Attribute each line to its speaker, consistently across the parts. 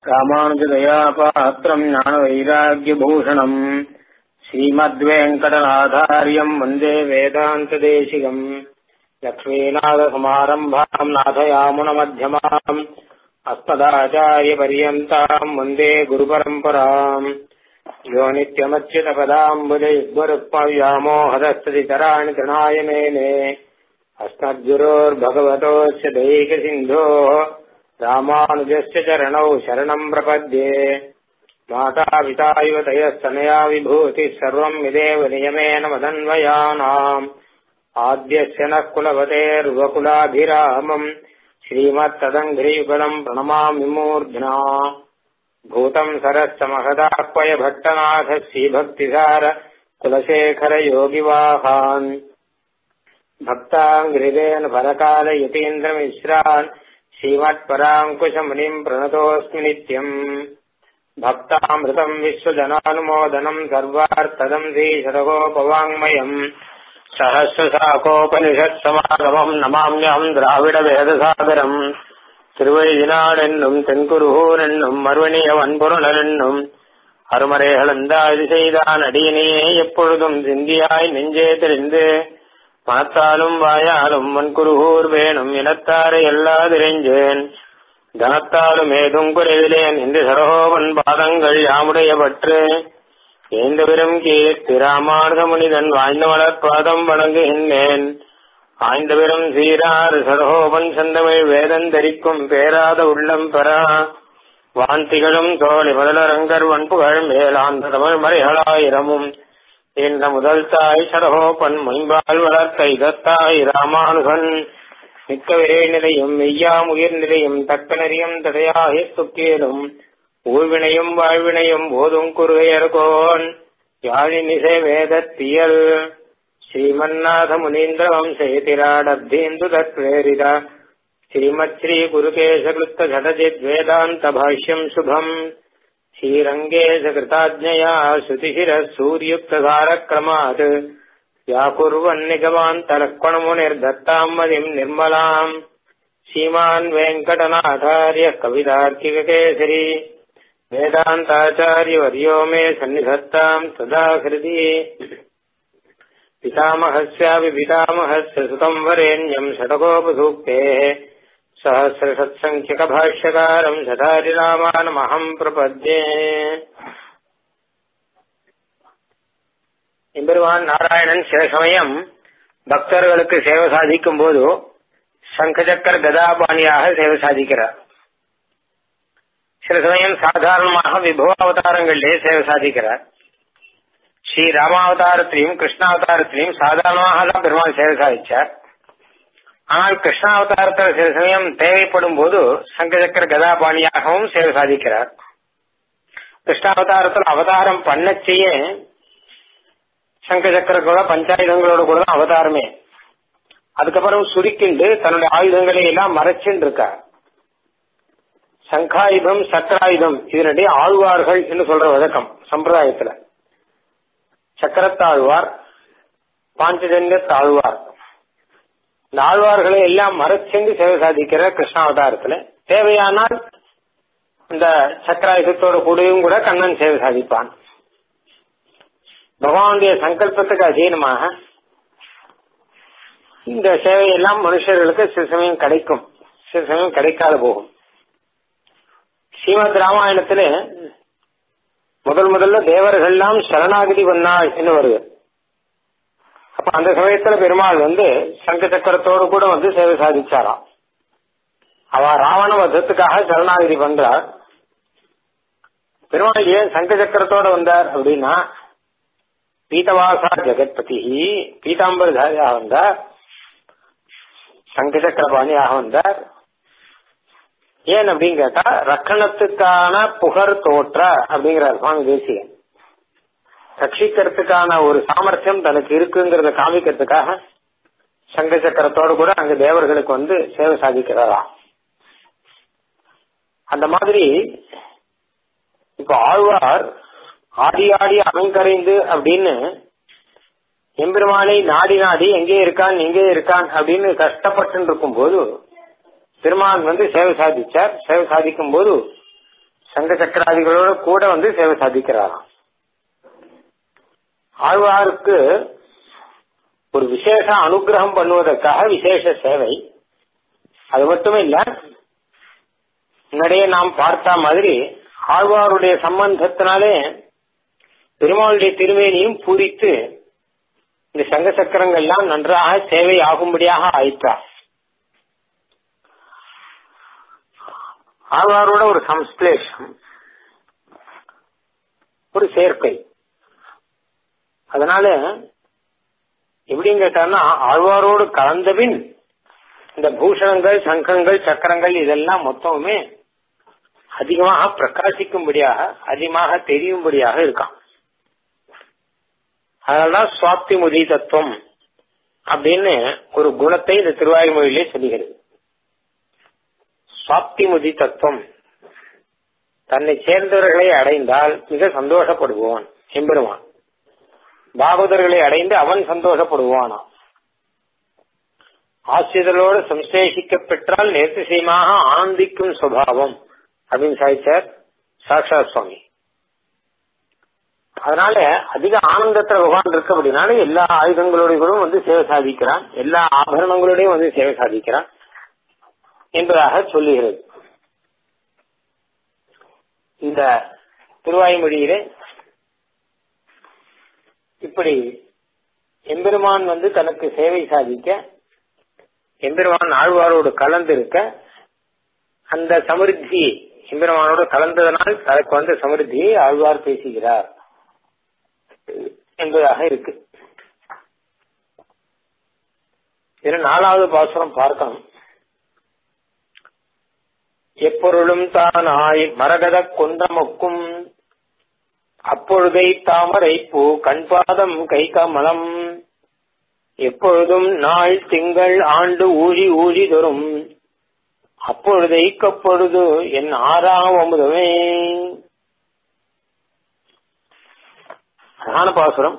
Speaker 1: ராமானுஜதயா பாத்திரம் ஞானவைராக்கியபூஷணம் ஸ்ரீமத்வேங்கடநாதாரியம் வந்தே வேதாந்ததேசிகம் லக்ஷ்மீநாதசமாரம்பாம் நாதயாமுனமध्यமாம் अस्मदाचार्यपर्यन्ताम् वन्दे गुरुपरम्पराम् यो नित्यमच्युतपदाम्बुजयुग्मरुक्मव्यामोहदस्तदितराणि तृणाय मेने अस्मद्गुरोर्भगवतोऽस्य दैकसिन्धोः रामानुजस्य चरणौ शरणम् प्रपद्ये मातापिता इव तयस्तनया विभूतिः सर्वम् विदेव नियमेन मदन्वयानाम् आद्यस्य नः कुलवतेर्वकुलाभिरामम् श्रीमत्तदङ्घ्रीयुगलम् प्रणमामि मूर्ध्ना भूतम् सरश्च महदाह्वय भट्टनाथ श्रीभक्तिसार कुलशेखरयोगिवाहान् भक्ताङ्घ्रिरेण फलकालयतीन्द्रमिश्रान् श्रीमत्पराङ्कुशमुनिम् प्रणतोऽस्मि नित्यम् भक्तामृतम् विश्वजनानुमोदनम् सर्वार्थदम् श्रीशतकोपवाङ्मयम् சஹசிரசாகோபனிஷத்சமாகமம் நமாமியம் திராவிட வேதசாகரம் திருவழிதினாடென்னும் தென்குருகூர் என்னும் மறுவணிய வன்பொருளன் என்னும் அருமறைகளந்தாது செய்தான் அடியினையே எப்பொழுதும் சிந்தியாய் நெஞ்சே தெரிந்து மனத்தாலும் வாயாலும் வன்குருகூர் வேணும் இனத்தாரை எல்லாதிரைஞ்சேன் தனத்தாலும் ஏதும் குறைவிலேன் என்று சரகோவன் பாதங்கள் யாமுடைய பற்று ஏந்தவிரம் கீர்த்தி ராமானுக முனிதன் வாய்ந்த மலர்பாதம் வணங்குகின்றேன் ஆய்ந்தவிரம் சீரார் சரகோபன் சந்தமிழ் வேதந்தரிக்கும் பேராத உள்ளம் பெறா வாந்திகளும் தோழி முதலரங்கர் வன்புகழ் மேலாந்த தமிழ் மறைகளாயிரமும் இந்த முதல் தாய் சரகோபன் மொயம்பால் வளர்த்த இதத்தாய் ராமானுகன் மிக்க விரை நிலையும் மெய்யாம் உயிர் நிலையும் தக்க நெறியும் தடையாகி துக்கேலும் ஊழ்வினையும் வாழ்வினையும் போதும் குறுகையர்கோன் யாழினிசை வேதத்தியல் ஸ்ரீமன்னாத முனீந்திர வம்சேதிராடப்தீந்து தத்வேரித ஸ்ரீமத் ஸ்ரீ குருகேசகிருத்த ஜடஜித் வேதாந்த பாஷ்யம் சுபம் ஸ்ரீரங்கேಶ கிருதாஜ்ஞயா ஸ்ருதிசிர சூரியுக்தகாரக்ரமாத் व्याकुर्वन्निगमान्तलक्ष्मणमुनिर्दत्ताम् मदिम् निर्मलाम् श्रीमान् वेङ्कटनाथार्य कवितार्किककेसरी वेदान्ताचार्यवर्यो मे सन्निधत्ताम् सदा हृदि पितामहस्यापि पितामहस्य सुतम् वरेण्यम् षटकोपसूक्तेः सहस्रषत्सङ्ख्यकभाष्यकारम् शतारिरामानमहम् प्रपद्ये எம்பெருமான் நாராயணன் சில சமயம் பக்தர்களுக்கு சேவை சாதிக்கும் போது சங்கச்சக்கர கதாபாணியாக சேவை சாதிக்கிறார் சில சமயம் சாதாரணமாக விபவாவதாரங்களிலே சேவை சாதிக்கிறார் ஸ்ரீ ராமாவதாரத்திலையும் கிருஷ்ணாவதாரத்திலையும் சாதாரணமாக தான் பெருமாள் சேவை சாதிச்சார் ஆனால் கிருஷ்ணாவதாரத்தில் சில சமயம் தேவைப்படும் போது சங்கச்சக்கர கதாபாணியாகவும் சேவை சாதிக்கிறார் கிருஷ்ணாவதாரத்தில் அவதாரம் பண்ண செய்ய சங்கச்சக்கர கூட பஞ்சாயுதங்களோட கூட தான் அவதாரமே அதுக்கப்புறம் சுருக்கிண்டு தன்னுடைய ஆயுதங்களை எல்லாம் மறைச்சுன்னு இருக்கா சங்காயுதம் சக்கராயுதம் இதனுடைய ஆழ்வார்கள் என்று சொல்ற வழக்கம் சம்பிரதாயத்துல சக்கரத்தாழ்வார் பாஞ்சஜன்ய தாழ்வார் இந்த ஆழ்வார்களை எல்லாம் மறைச்சென்று சேவை சாதிக்கிற கிருஷ்ணாவதாரத்துல தேவையானால் இந்த சக்கராயுதத்தோட கூடயும் கூட கண்ணன் சேவை சாதிப்பான் பகவானுடைய சங்கல்பத்துக்கு அதீனமாக இந்த சேவையெல்லாம் மனுஷர்களுக்கு சில சமயம் கிடைக்கும் சில சமயம் கிடைக்காத போகும் ஸ்ரீமத் ராமாயணத்துல முதல் முதல்ல தேவர்கள்லாம் சரணாகதி பண்ணாள் என்று வருது அப்ப அந்த சமயத்துல பெருமாள் வந்து சங்க சக்கரத்தோடு கூட வந்து சேவை சாதிச்சாராம் அவ ராவண வதத்துக்காக சரணாகதி பண்றார் பெருமாள் ஏன் சங்க சக்கரத்தோட வந்தார் அப்படின்னா பீதவாசா ஜெகத்பதி பீதாம்பரதாரியாக வந்தார் சங்கசக்கரபாணியாக வந்தார் ஏன் அப்படின்னு கேட்டா ரக்கணத்துக்கான புகழ் தோற்ற அப்படிங்கிறார் சுவாமி தேசியன் ரட்சிக்கிறதுக்கான ஒரு சாமர்த்தியம் தனக்கு இருக்குங்கிறத காமிக்கிறதுக்காக சங்க சக்கரத்தோடு கூட அங்க தேவர்களுக்கு வந்து சேவை சாதிக்கிறாரா அந்த மாதிரி இப்ப ஆழ்வார் ஆடி ஆடி அலங்கரைந்து அப்படின்னு எம்பெருமானை நாடி நாடி எங்கே இருக்கான் எங்கே இருக்கான் அப்படின்னு கஷ்டப்பட்டு இருக்கும் போது பெருமான் வந்து சேவை சாதிச்சார் சேவை சாதிக்கும் போது சங்க சக்கராதிகளோட கூட வந்து சேவை சாதிக்கிறாராம் ஆழ்வாருக்கு ஒரு விசேஷ அனுகிரகம் பண்ணுவதற்காக விசேஷ சேவை அது மட்டுமே இல்ல முன்னாடியே நாம் பார்த்த மாதிரி ஆழ்வாருடைய சம்பந்தத்தினாலே பெருமாளுடைய திருமேனியும் பூரித்து இந்த சங்க சக்கரங்கள்லாம் நன்றாக சேவை ஆகும்படியாக ஆயிற்றார் ஆழ்வாரோட ஒரு சம்ஸ்லேஷம் ஒரு சேர்க்கை அதனால எப்படின்னு கேட்டார்னா ஆழ்வாரோடு கலந்தபின் இந்த பூஷணங்கள் சங்கங்கள் சக்கரங்கள் இதெல்லாம் மொத்தமுமே அதிகமாக பிரகாசிக்கும்படியாக அதிகமாக தெரியும்படியாக இருக்கான் அதனால்தான் சுவாப்தி முதி தத்துவம் அப்படின்னு ஒரு குணத்தை இந்த திருவாய்மொழியிலே சொல்லுகிறது சுவாப்தி முதி தத்துவம் தன்னை சேர்ந்தவர்களை அடைந்தால் மிக சந்தோஷப்படுவான் எம்பெருவான் பாகவதர்களை அடைந்து அவன் சந்தோஷப்படுவானா ஆசிரியர்களோடு சம்சேஷிக்க பெற்றால் நேர்த்திசயமாக ஆனந்திக்கும் சுபாவம் அப்படின்னு சாதிச்சார் சாக்ஷாத் சுவாமி அதனால அதிக ஆனந்தத்துல பகவான் இருக்கு அப்படின்னால எல்லா ஆயுதங்களோடையும் வந்து சேவை சாதிக்கிறான் எல்லா ஆபரணங்களோடையும் வந்து சேவை சாதிக்கிறான் என்பதாக சொல்லுகிறது இந்த திருவாய்மொழியிலே இப்படி எம்பெருமான் வந்து தனக்கு சேவை சாதிக்க எம்பெருமான் ஆழ்வாரோடு கலந்திருக்க அந்த சமிருத்தி எம்பெருமானோடு கலந்ததனால் தனக்கு வந்த சமிருத்தியை ஆழ்வார் பேசுகிறார் என்பதாக இருக்கு இது நாலாவது பாசுரம் பார்க்கணும் எப்பொருளும் தானாய் மரகத கொண்டமொக்கும் அப்பொழுதை தாமரை பூ கண்பாதம் கை கமலம் எப்பொழுதும் நாள் திங்கள் ஆண்டு ஊழி ஊழி தரும் அப்பொழுதை கப்பொழுது என் ஆறாம் அமுதமே அழகான பாசுரம்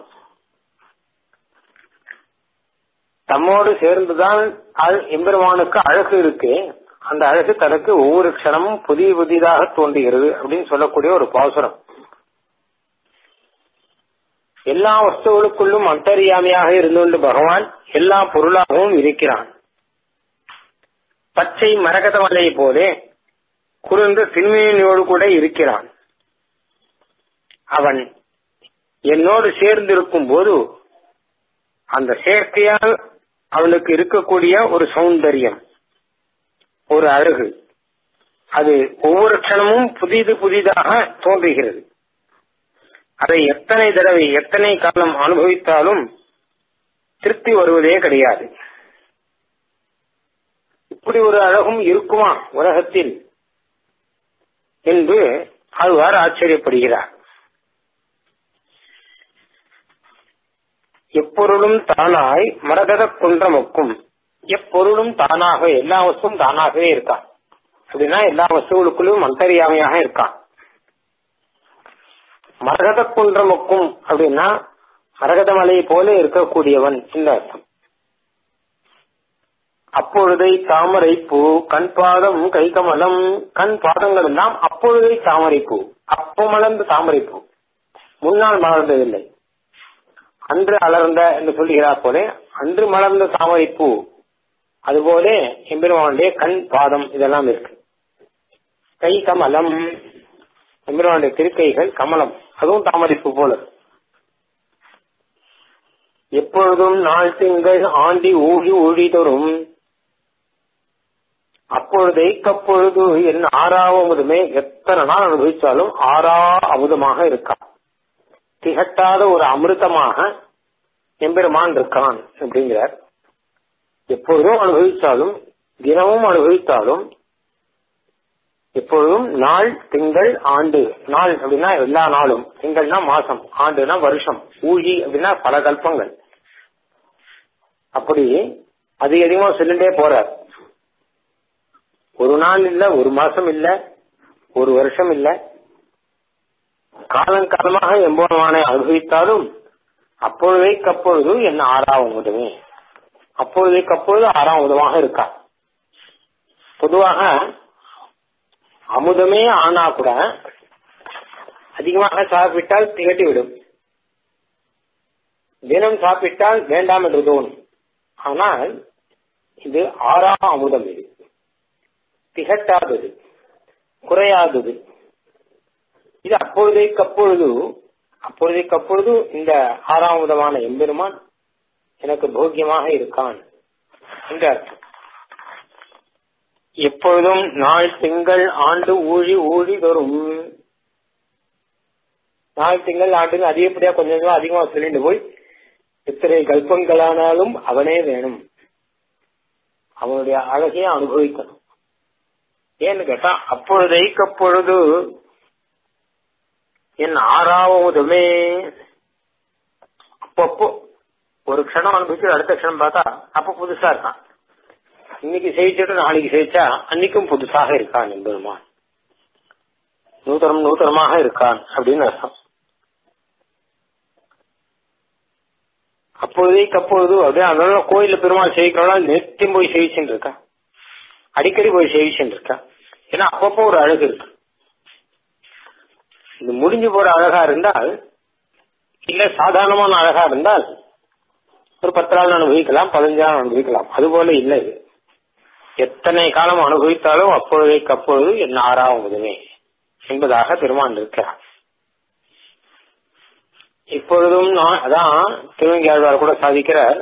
Speaker 1: தம்மோடு சேர்ந்துதான் எம்பெருமானுக்கு அழகு இருக்கு அந்த அழகு தனக்கு ஒவ்வொரு க்ஷணமும் புதிய புதிதாக தோன்றுகிறது அப்படின்னு சொல்லக்கூடிய ஒரு பாசுரம் எல்லா வஸ்துகளுக்குள்ளும் அந்தரியாமையாக இருந்து கொண்டு பகவான் எல்லா பொருளாகவும் இருக்கிறான் பச்சை மரகத மலையை போலே குறுந்த சிறுமியோடு கூட இருக்கிறான் அவன் என்னோடு சேர்ந்திருக்கும் போது அந்த சேர்க்கையால் அவனுக்கு இருக்கக்கூடிய ஒரு சௌந்தரியம் ஒரு அழகு அது ஒவ்வொரு க்ஷணமும் புதிது புதிதாக தோன்றுகிறது அதை எத்தனை தடவை எத்தனை காலம் அனுபவித்தாலும் திருப்தி வருவதே கிடையாது இப்படி ஒரு அழகும் இருக்குமா உலகத்தில் என்று ஆழ்வார் ஆச்சரியப்படுகிறார் எப்பொருளும் தானாய் மரகத குன்றமக்கும் எப்பொருளும் தானாக எல்லா வஸ்துவும் தானாகவே இருக்கான் அப்படின்னா எல்லா வஸ்துகளுக்குள்ளும் அந்தரியாமையாக இருக்கான் மரகத குன்றமக்கும் அப்படின்னா மரகத மலையை போல இருக்கக்கூடியவன் இந்த அர்த்தம் அப்பொழுதை தாமரை பூ கண் பாதம் கை கமலம் கண் பாதங்கள் எல்லாம் அப்பொழுதை தாமரை பூ அப்போ மலர்ந்த தாமரை பூ முன்னால் மலர்ந்ததில்லை அன்று அலர்ந்த என்று சொல்லுகிறார் போல அன்று மலர்ந்த தாமரை பூ அதுபோல எம்பெருமானுடைய கண் பாதம் இதெல்லாம் இருக்கு கை கமலம் எம்பெருமானுடைய திருக்கைகள் கமலம் அதுவும் தாமரைப்பூ போல எப்பொழுதும் நாள் திங்கள் ஆண்டி ஊழி ஊழி தோறும் அப்பொழுது கப்பொழுது என் ஆறாவதுமே எத்தனை நாள் அனுபவிச்சாலும் ஆறா அமுதமாக இருக்கா திகட்டாத ஒரு அமிர்தமாக எம்பெருமான் இருக்கான் அப்படிங்கிறார் எப்பொழுதும் அனுபவித்தாலும் தினமும் அனுபவித்தாலும் எப்பொழுதும் நாள் திங்கள் ஆண்டு நாள் அப்படின்னா எல்லா நாளும் திங்கள்னா மாசம் ஆண்டுனா வருஷம் ஊழி அப்படின்னா பல கல்பங்கள் அப்படி அதிக அதிகமா சொல்லிட்டே போறார் ஒரு நாள் இல்ல ஒரு மாசம் இல்ல ஒரு வருஷம் இல்ல காலங்காலமாக எம்பெருமானை அனுபவித்தாலும் அப்பொழுதைக்கு அப்பொழுது என்ன ஆறாம் உதவே அப்பொழுதைக்கு அப்பொழுது ஆறாம் உதவாக இருக்கா பொதுவாக அமுதமே ஆனா கூட அதிகமாக சாப்பிட்டால் திகட்டி விடும் தினம் சாப்பிட்டால் வேண்டாம் என்று தோணும் ஆனால் இது ஆறா அமுதம் இது திகட்டாதது குறையாதது இது அப்பொழுதைக்கு அப்பொழுது அப்பொழுதைக்கு அப்பொழுது இந்த ஆறாம் விதமான எம்பெருமான் எனக்கு போக்கியமாக இருக்கான் என்ற அர்த்தம் எப்பொழுதும் நாள் திங்கள் ஆண்டு ஊழி ஊழி தோறும் நாள் திங்கள் ஆண்டு அதிகப்படியா கொஞ்சம் கொஞ்சமா அதிகமா சொல்லிட்டு போய் எத்தனை கல்பங்களானாலும் அவனே வேணும் அவனுடைய அழகையை அனுபவிக்கணும் ஏன்னு கேட்டா அப்பொழுதைக்கு அப்பொழுது என் ஆறாவதுமே அப்பப்போ ஒரு க்ஷணம் அனுபவிச்சு அடுத்த க்ஷணம் பார்த்தா அப்ப புதுசா இருக்கான் இன்னைக்கு செய்யிச்சுட்டு நாளைக்கு செய்யிச்சா அன்னைக்கும் புதுசாக இருக்கான் என்பதுமான் நூத்தனம் நூத்தனமாக இருக்கான் அப்படின்னு அர்த்தம் அப்பொழுதைக்கு அப்பொழுது அப்படியே அதனால கோயில பெருமாள் சேவிக்கிறவங்க நித்தியம் போய் சேவிச்சுட்டு இருக்கா அடிக்கடி போய் சேவிச்சுட்டு இருக்கா ஏன்னா அப்பப்போ ஒரு அழகு இருக்கு இது முடிஞ்சு போற அழகா இருந்தால் இல்ல சாதாரணமான அழகா இருந்தால் ஒரு பத்து நாள் அனுபவிக்கலாம் பதினஞ்சு நாள் அனுபவிக்கலாம் அது போல இல்லை இது எத்தனை காலம் அனுபவித்தாலும் அப்பொழுதைக்கு அப்பொழுது என் ஆறாவதுமே என்பதாக பெருமான் இருக்கிறார் இப்பொழுதும் நான் அதான் திருவங்கியாழ்வார் கூட சாதிக்கிறார்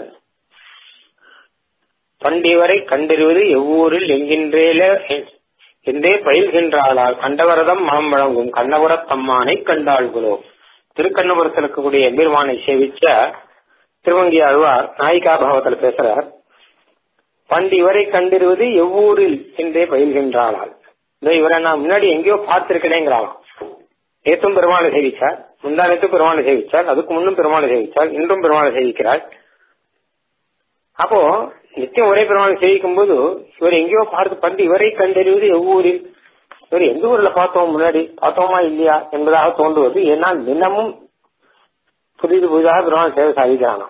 Speaker 1: பண்டிவரை கண்டறிவது எவ்வூரில் என்கின்றேல என்றே பயில்கின்றாளால் கண்டவரதம் மனம் வழங்கும் கண்ணபுரத்தம்மானை கண்டாள்களோ திருக்கண்ணபுரத்தில் இருக்கக்கூடிய எம்பெருமானை சேவிச்ச திருவங்கி ஆழ்வார் நாயிகா பாவத்தில் பேசுறார் பண்டு இவரை கண்டிருவது எவ்வூரில் என்றே பயில்கின்றாளால் இந்த இவரை நான் முன்னாடி எங்கேயோ பார்த்திருக்கிறேங்கிறாளாம் நேத்தும் பெருமாளை சேவிச்சார் முந்தானத்தும் பெருமாளை சேவிச்சார் அதுக்கு முன்னும் பெருமாளை சேவிச்சார் இன்றும் பெருமாளை சேவிக்கிறார் அப்போ நித்தியம் ஒரே பெருமாளை சேவிக்கும் போது இவர் எங்கேயோ பார்த்து பண்டு இவரை கண்டறிவது எவ்வூரில் இவர் எந்த ஊர்ல பார்த்தோம் முன்னாடி பார்த்தோமா இல்லையா என்பதாக தோன்றுவது ஏன்னா தினமும் புதிது புதிதாக பெருமாள் சேவை சாதிக்கிறானாம்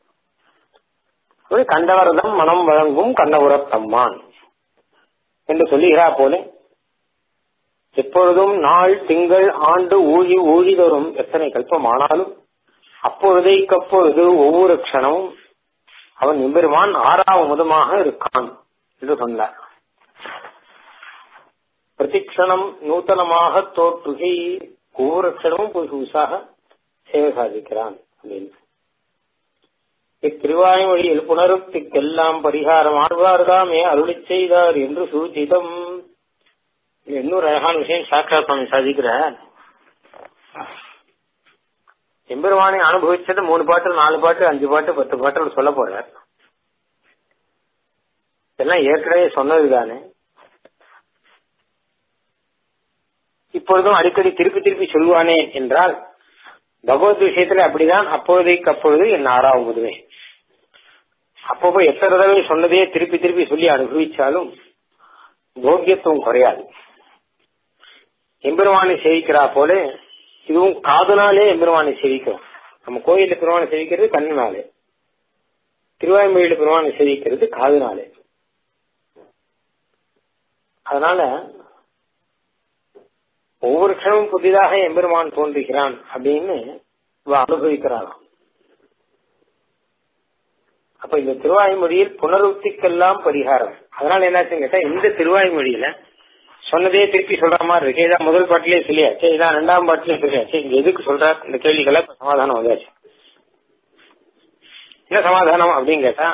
Speaker 1: கண்டவரதம் மனம் வழங்கும் கண்ணபுரத்தம்மான் என்று சொல்லுகிறா போல எப்பொழுதும் நாள் திங்கள் ஆண்டு ஊழி ஊழி தோறும் எத்தனை கல்பம் ஆனாலும் அப்பொழுதைக்கப்பொழுது ஒவ்வொரு க்ஷணமும் அவன் எம்பெருமான் ஆறாவது முதமாக இருக்கான் என்று சொன்னார் பிரதிக்ஷணம் நூத்தனமாக தோற்றுகை ஒவ்வொரு க்ஷணமும் புதுசு புதுசாக சேவை சாதிக்கிறான் அப்படின்னு இத்திருவாய்மொழியில் புனருக்திக்கெல்லாம் பரிகாரம் ஆழ்வார்தாமே அருளி செய்தார் என்று சூச்சிதம் இன்னொரு அழகான விஷயம் சாட்சாத் சுவாமி சாதிக்கிறார் எம்பெருமானை அனுபவிச்சது மூணு பாட்டு நாலு பாட்டு அஞ்சு பாட்டு பத்து பாட்டு சொல்ல போறார் இதெல்லாம் ஏற்கனவே சொன்னது தானே இப்பொழுதும் அடிக்கடி திருப்பி திருப்பி சொல்லுவானே என்றால் பகவத் விஷயத்துல அப்படிதான் அப்பொழுதைக்கு அப்பொழுது என் ஆறாவதுமே அப்பப்போ எத்தனை தடவை சொன்னதே திருப்பி திருப்பி சொல்லி அனுபவிச்சாலும் போக்கியத்துவம் குறையாது எம்பெருமானை சேவிக்கிறா போல இதுவும் காதுனாலே எம்பெருமானை சேவிக்கிறோம் நம்ம கோயில பெருமானை சேவிக்கிறது கண்ணுனாலே திருவாய்மொழியில பெருமானை சேவிக்கிறது காதுனாலே அதனால ஒவ்வொரு க்ஷணமும் புதிதாக எம்பெருமான் தோன்றுகிறான் அப்படின்னு இவ அனுபவிக்கிறாளாம் அப்ப இந்த திருவாய்மொழியில் புனருக்திக்கெல்லாம் பரிகாரம் அதனால என்னாச்சுன்னு கேட்டா இந்த திருவாய்மொழியில சொன்னதே திருப்பி சொல்ற மாதிரி இருக்கு இதான் முதல் பாட்டிலே சொல்லியாச்சு இதான் ரெண்டாம் பாட்டிலே சொல்லியாச்சு இங்க எதுக்கு சொல்ற இந்த கேள்விகளை சமாதானம் வந்தாச்சு என்ன சமாதானம் அப்படின்னு கேட்டா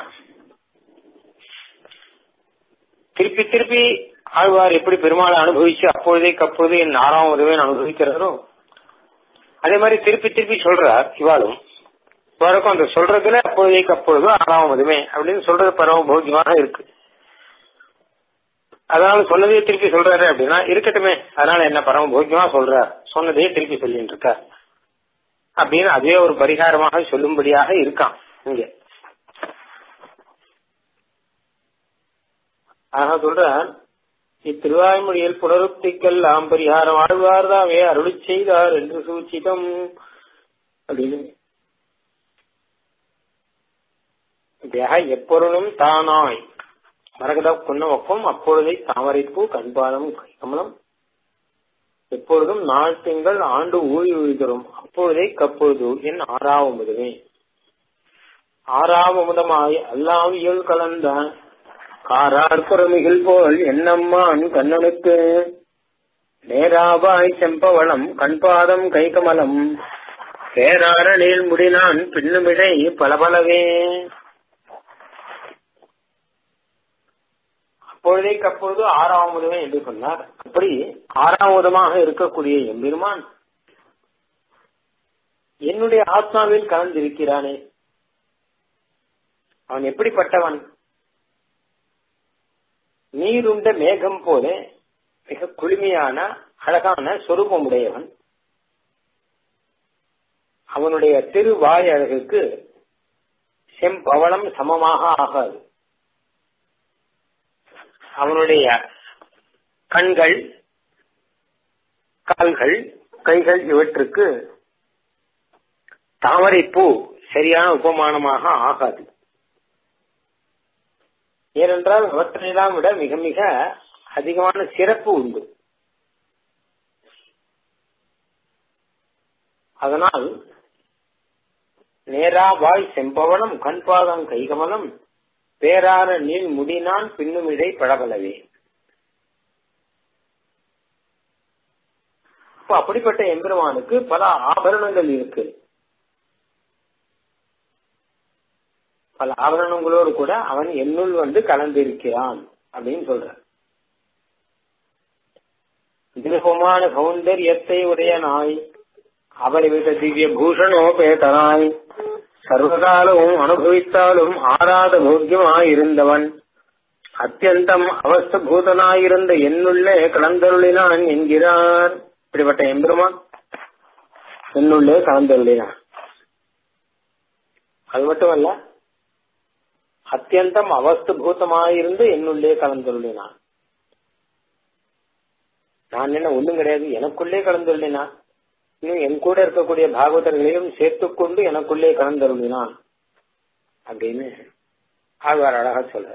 Speaker 1: திருப்பி திருப்பி ஆழ்வார் எப்படி பெருமாளை அனுபவிச்சு அப்பொழுதைக்கு அப்பொழுது என் ஆறாம் உதவியை அனுபவிக்கிறாரோ அதே மாதிரி திருப்பி திருப்பி சொல்றார் இவாளும் இவருக்கும் அந்த சொல்றதுல அப்பொழுதைக்கு அப்பொழுது ஆறாம் உதவி அப்படின்னு சொல்றது பரவ போக்கியமாக இருக்கு அதனால சொன்னதே திருப்பி சொல்றாரு அப்படின்னா இருக்கட்டுமே அதனால என்ன பரம போக்கியமா சொல்றார் சொன்னதே திருப்பி சொல்லிட்டு இருக்கார் அப்படின்னு அதே ஒரு பரிகாரமாக சொல்லும்படியாக இருக்கான் இங்க ஆனா சொல்ற இத்திருவாய்மொழியில் புனருக்திக்கெல்லாம் பரிகாரம் ஆழ்வார்தாவே அருளி செய்தார் என்று சூச்சிதம் அப்படின்னு எப்பொருளும் தானாய் மரகத குன்னவக்கம் அப்பொழுதை தாமரைப்பூ கண்பாலம் கமலம் எப்பொழுதும் நாள் திங்கள் ஆண்டு ஊழி உழுதரும் அப்பொழுதே கப்பொழுது என் ஆறாவமுதுமே ஆறாவமுதமாய் அல்லாவியல் கலந்த காரார் குரமிகள் போல் என்னம்மான் கண்ணனுக்கு நேராபாய் செம்பவளம் கண்பாதம் கைகமலம் பேரார நீள் முடினான் பின்னுமிழை பலபலவே அப்பொழுதே கப்பொழுது ஆறாவதுமே என்று சொன்னார் அப்படி ஆறாவதமாக இருக்கக்கூடிய எம்பெருமான் என்னுடைய ஆத்மாவில் கலந்திருக்கிறானே அவன் எப்படிப்பட்டவன் நீருண்ட மேகம் போல மிக குளுமையான அழகான சொரூபம் உடையவன் அவனுடைய திருவாய் அழகுக்கு செம்பவளம் சமமாக ஆகாது அவனுடைய கண்கள் கால்கள் கைகள் இவற்றுக்கு தாமரைப்பூ சரியான உபமானமாக ஆகாது ஏனென்றால் அவற்றையெல்லாம் விட மிக மிக அதிகமான சிறப்பு உண்டு அதனால் நேரா வாய் செம்பவனம் கண்பாதம் கைகமலம் பேரார நீள் முடினான் பின்னுமிழை பழபலவே இப்போ அப்படிப்பட்ட எம்பெருமானுக்கு பல ஆபரணங்கள் இருக்கு பல ஆபரணங்களோடு கூட அவன் என்னுள் வந்து கலந்திருக்கிறான் அப்படின்னு சொல்ற திருப்பமான சௌந்தரியத்தை உடைய நாய் அவரை விட திவ்ய பூஷணோபேதனாய் சர்வகாலமும் அனுபவித்தாலும் ஆறாத போக்கியமாயிருந்தவன் அத்தியந்தம் அவஸ்தபூதனாயிருந்த என்னுள்ளே கலந்தருளினான் என்கிறார் இப்படிப்பட்ட எம்பெருமான் என்னுள்ளே கலந்தருளினான் அது மட்டுமல்ல அத்தியந்தம் அவஸ்தபூதமாயிருந்து என்னுள்ளே கலந்துள்ளினான் நான் என்ன ஒண்ணும் கிடையாது எனக்குள்ளே கலந்துள்ளினான் இன்னும் என் கூட இருக்கக்கூடிய பாகவதர்களையும் சேர்த்துக்கொண்டு எனக்குள்ளே கலந்தருளினான் அப்படின்னு ஆழ்வார் அழகா சொல்ற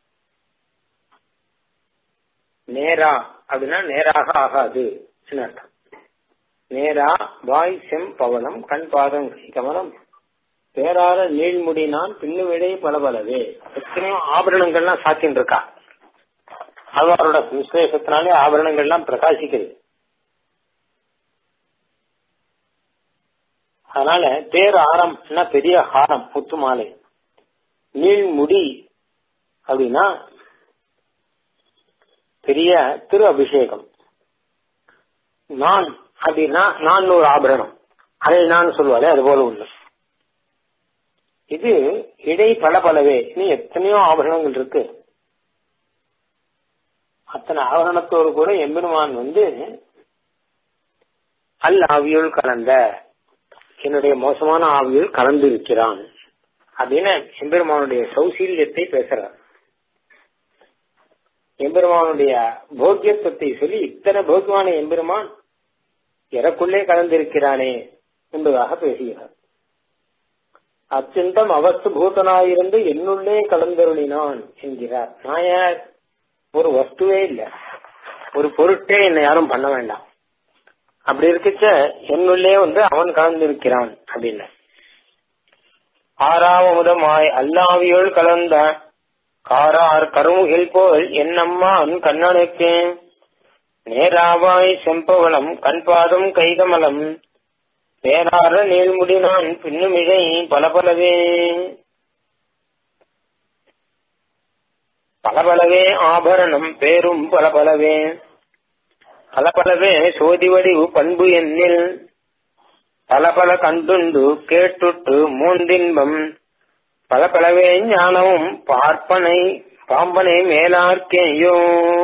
Speaker 1: நேரா அப்படின்னா நேராக ஆகாது அர்த்தம் நேரா வாய் செம் பவனம் கண் பாதம் கமலம் பேரார நீள்முடினான் பின்னு விடை பலபலவே எத்தனையோ ஆபரணங்கள்லாம் சாத்தின்னு இருக்கா ஆழ்வாரோட விசேஷத்தினாலே ஆபரணங்கள்லாம் பிரகாசிக்கிறது அதனால பேர் ஆரம் பெரிய ஹாரம் முத்து மாலை நீள்முடி அப்படின்னா பெரிய திரு அபிஷேகம் நான் அப்படின்னா நான் ஒரு ஆபரணம் அதை நான் சொல்வாலே அது போல உள்ள இது இடை பல பலவே இன்னும் எத்தனையோ ஆபரணங்கள் இருக்கு அத்தனை ஆபரணத்தோடு கூட எம்பெருமான் வந்து அல் ஆவியுள் கலந்த என்னுடைய மோசமான ஆவியுள் கலந்து இருக்கிறான் அப்படின்னு எம்பெருமானுடைய சௌசீல்யத்தை பேசுறார் எம்பெருமானுடைய போக்கியத்துவத்தை சொல்லி இத்தனை போக்கியமான எம்பெருமான் எனக்குள்ளே கலந்திருக்கிறானே என்பதாக பேசுகிறார் அத்தியந்தம் அவஸ்து பூதனாயிருந்து என்னுள்ளே கலந்தருளினான் என்கிறார் நான் யார் ஒரு வஸ்துவே இல்ல ஒரு பொருட்டே என்னை யாரும் பண்ண வேண்டாம் அப்படி இருக்கச்ச என்னுள்ளே வந்து அவன் கலந்திருக்கிறான் அப்படின்னு ஆறாவமுதமாய் அல்லாவியோள் கலந்த காரார் கருமுகில் போல் என்னம்மான் கண்ணனுக்கு நேராவாய் செம்பவளம் கண்பாதம் கைகமலம் பேரார நீள்முடினான் பின்னுமிழை பலபலவே பலபலவே ஆபரணம் பேரும் பலபலவே பலபலவே சோதிவடிவு பண்பு எண்ணில் பல பல கண்டுண்டு கேட்டுட்டு மூந்தின்பம் பல பலவே ஞானமும் பார்ப்பனை பாம்பனை மேலார்க்கேயோ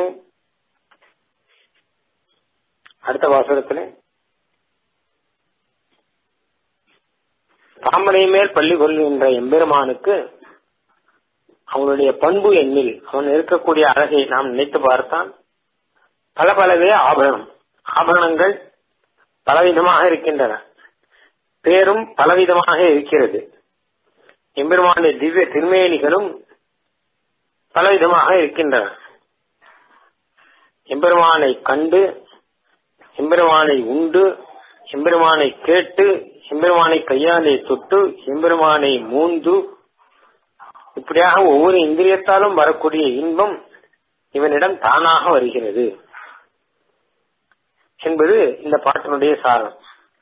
Speaker 1: அடுத்த வாசகத்துல பாம்பனை மேல் பள்ளி கொள்கின்ற எம்பெருமானுக்கு அவனுடைய பண்பு எண்ணில் அவன் இருக்கக்கூடிய அழகை நாம் நினைத்து பார்த்தான் பல பலவே ஆபரணம் ஆபரணங்கள் பலவிதமாக இருக்கின்றன பேரும் பலவிதமாக இருக்கிறது எம்பெருமானுடைய திவ்ய திருமேனிகளும் பலவிதமாக இருக்கின்றன எம்பெருமானை கண்டு எம்பெருமானை உண்டு எம்பெருமானை கேட்டு எம்பெருமானை கையாலே தொட்டு எம்பெருமானை மூந்து இப்படியாக ஒவ்வொரு இந்திரியத்தாலும் வரக்கூடிய இன்பம் இவனிடம் தானாக வருகிறது என்பது இந்த பாட்டினுடைய சாரம்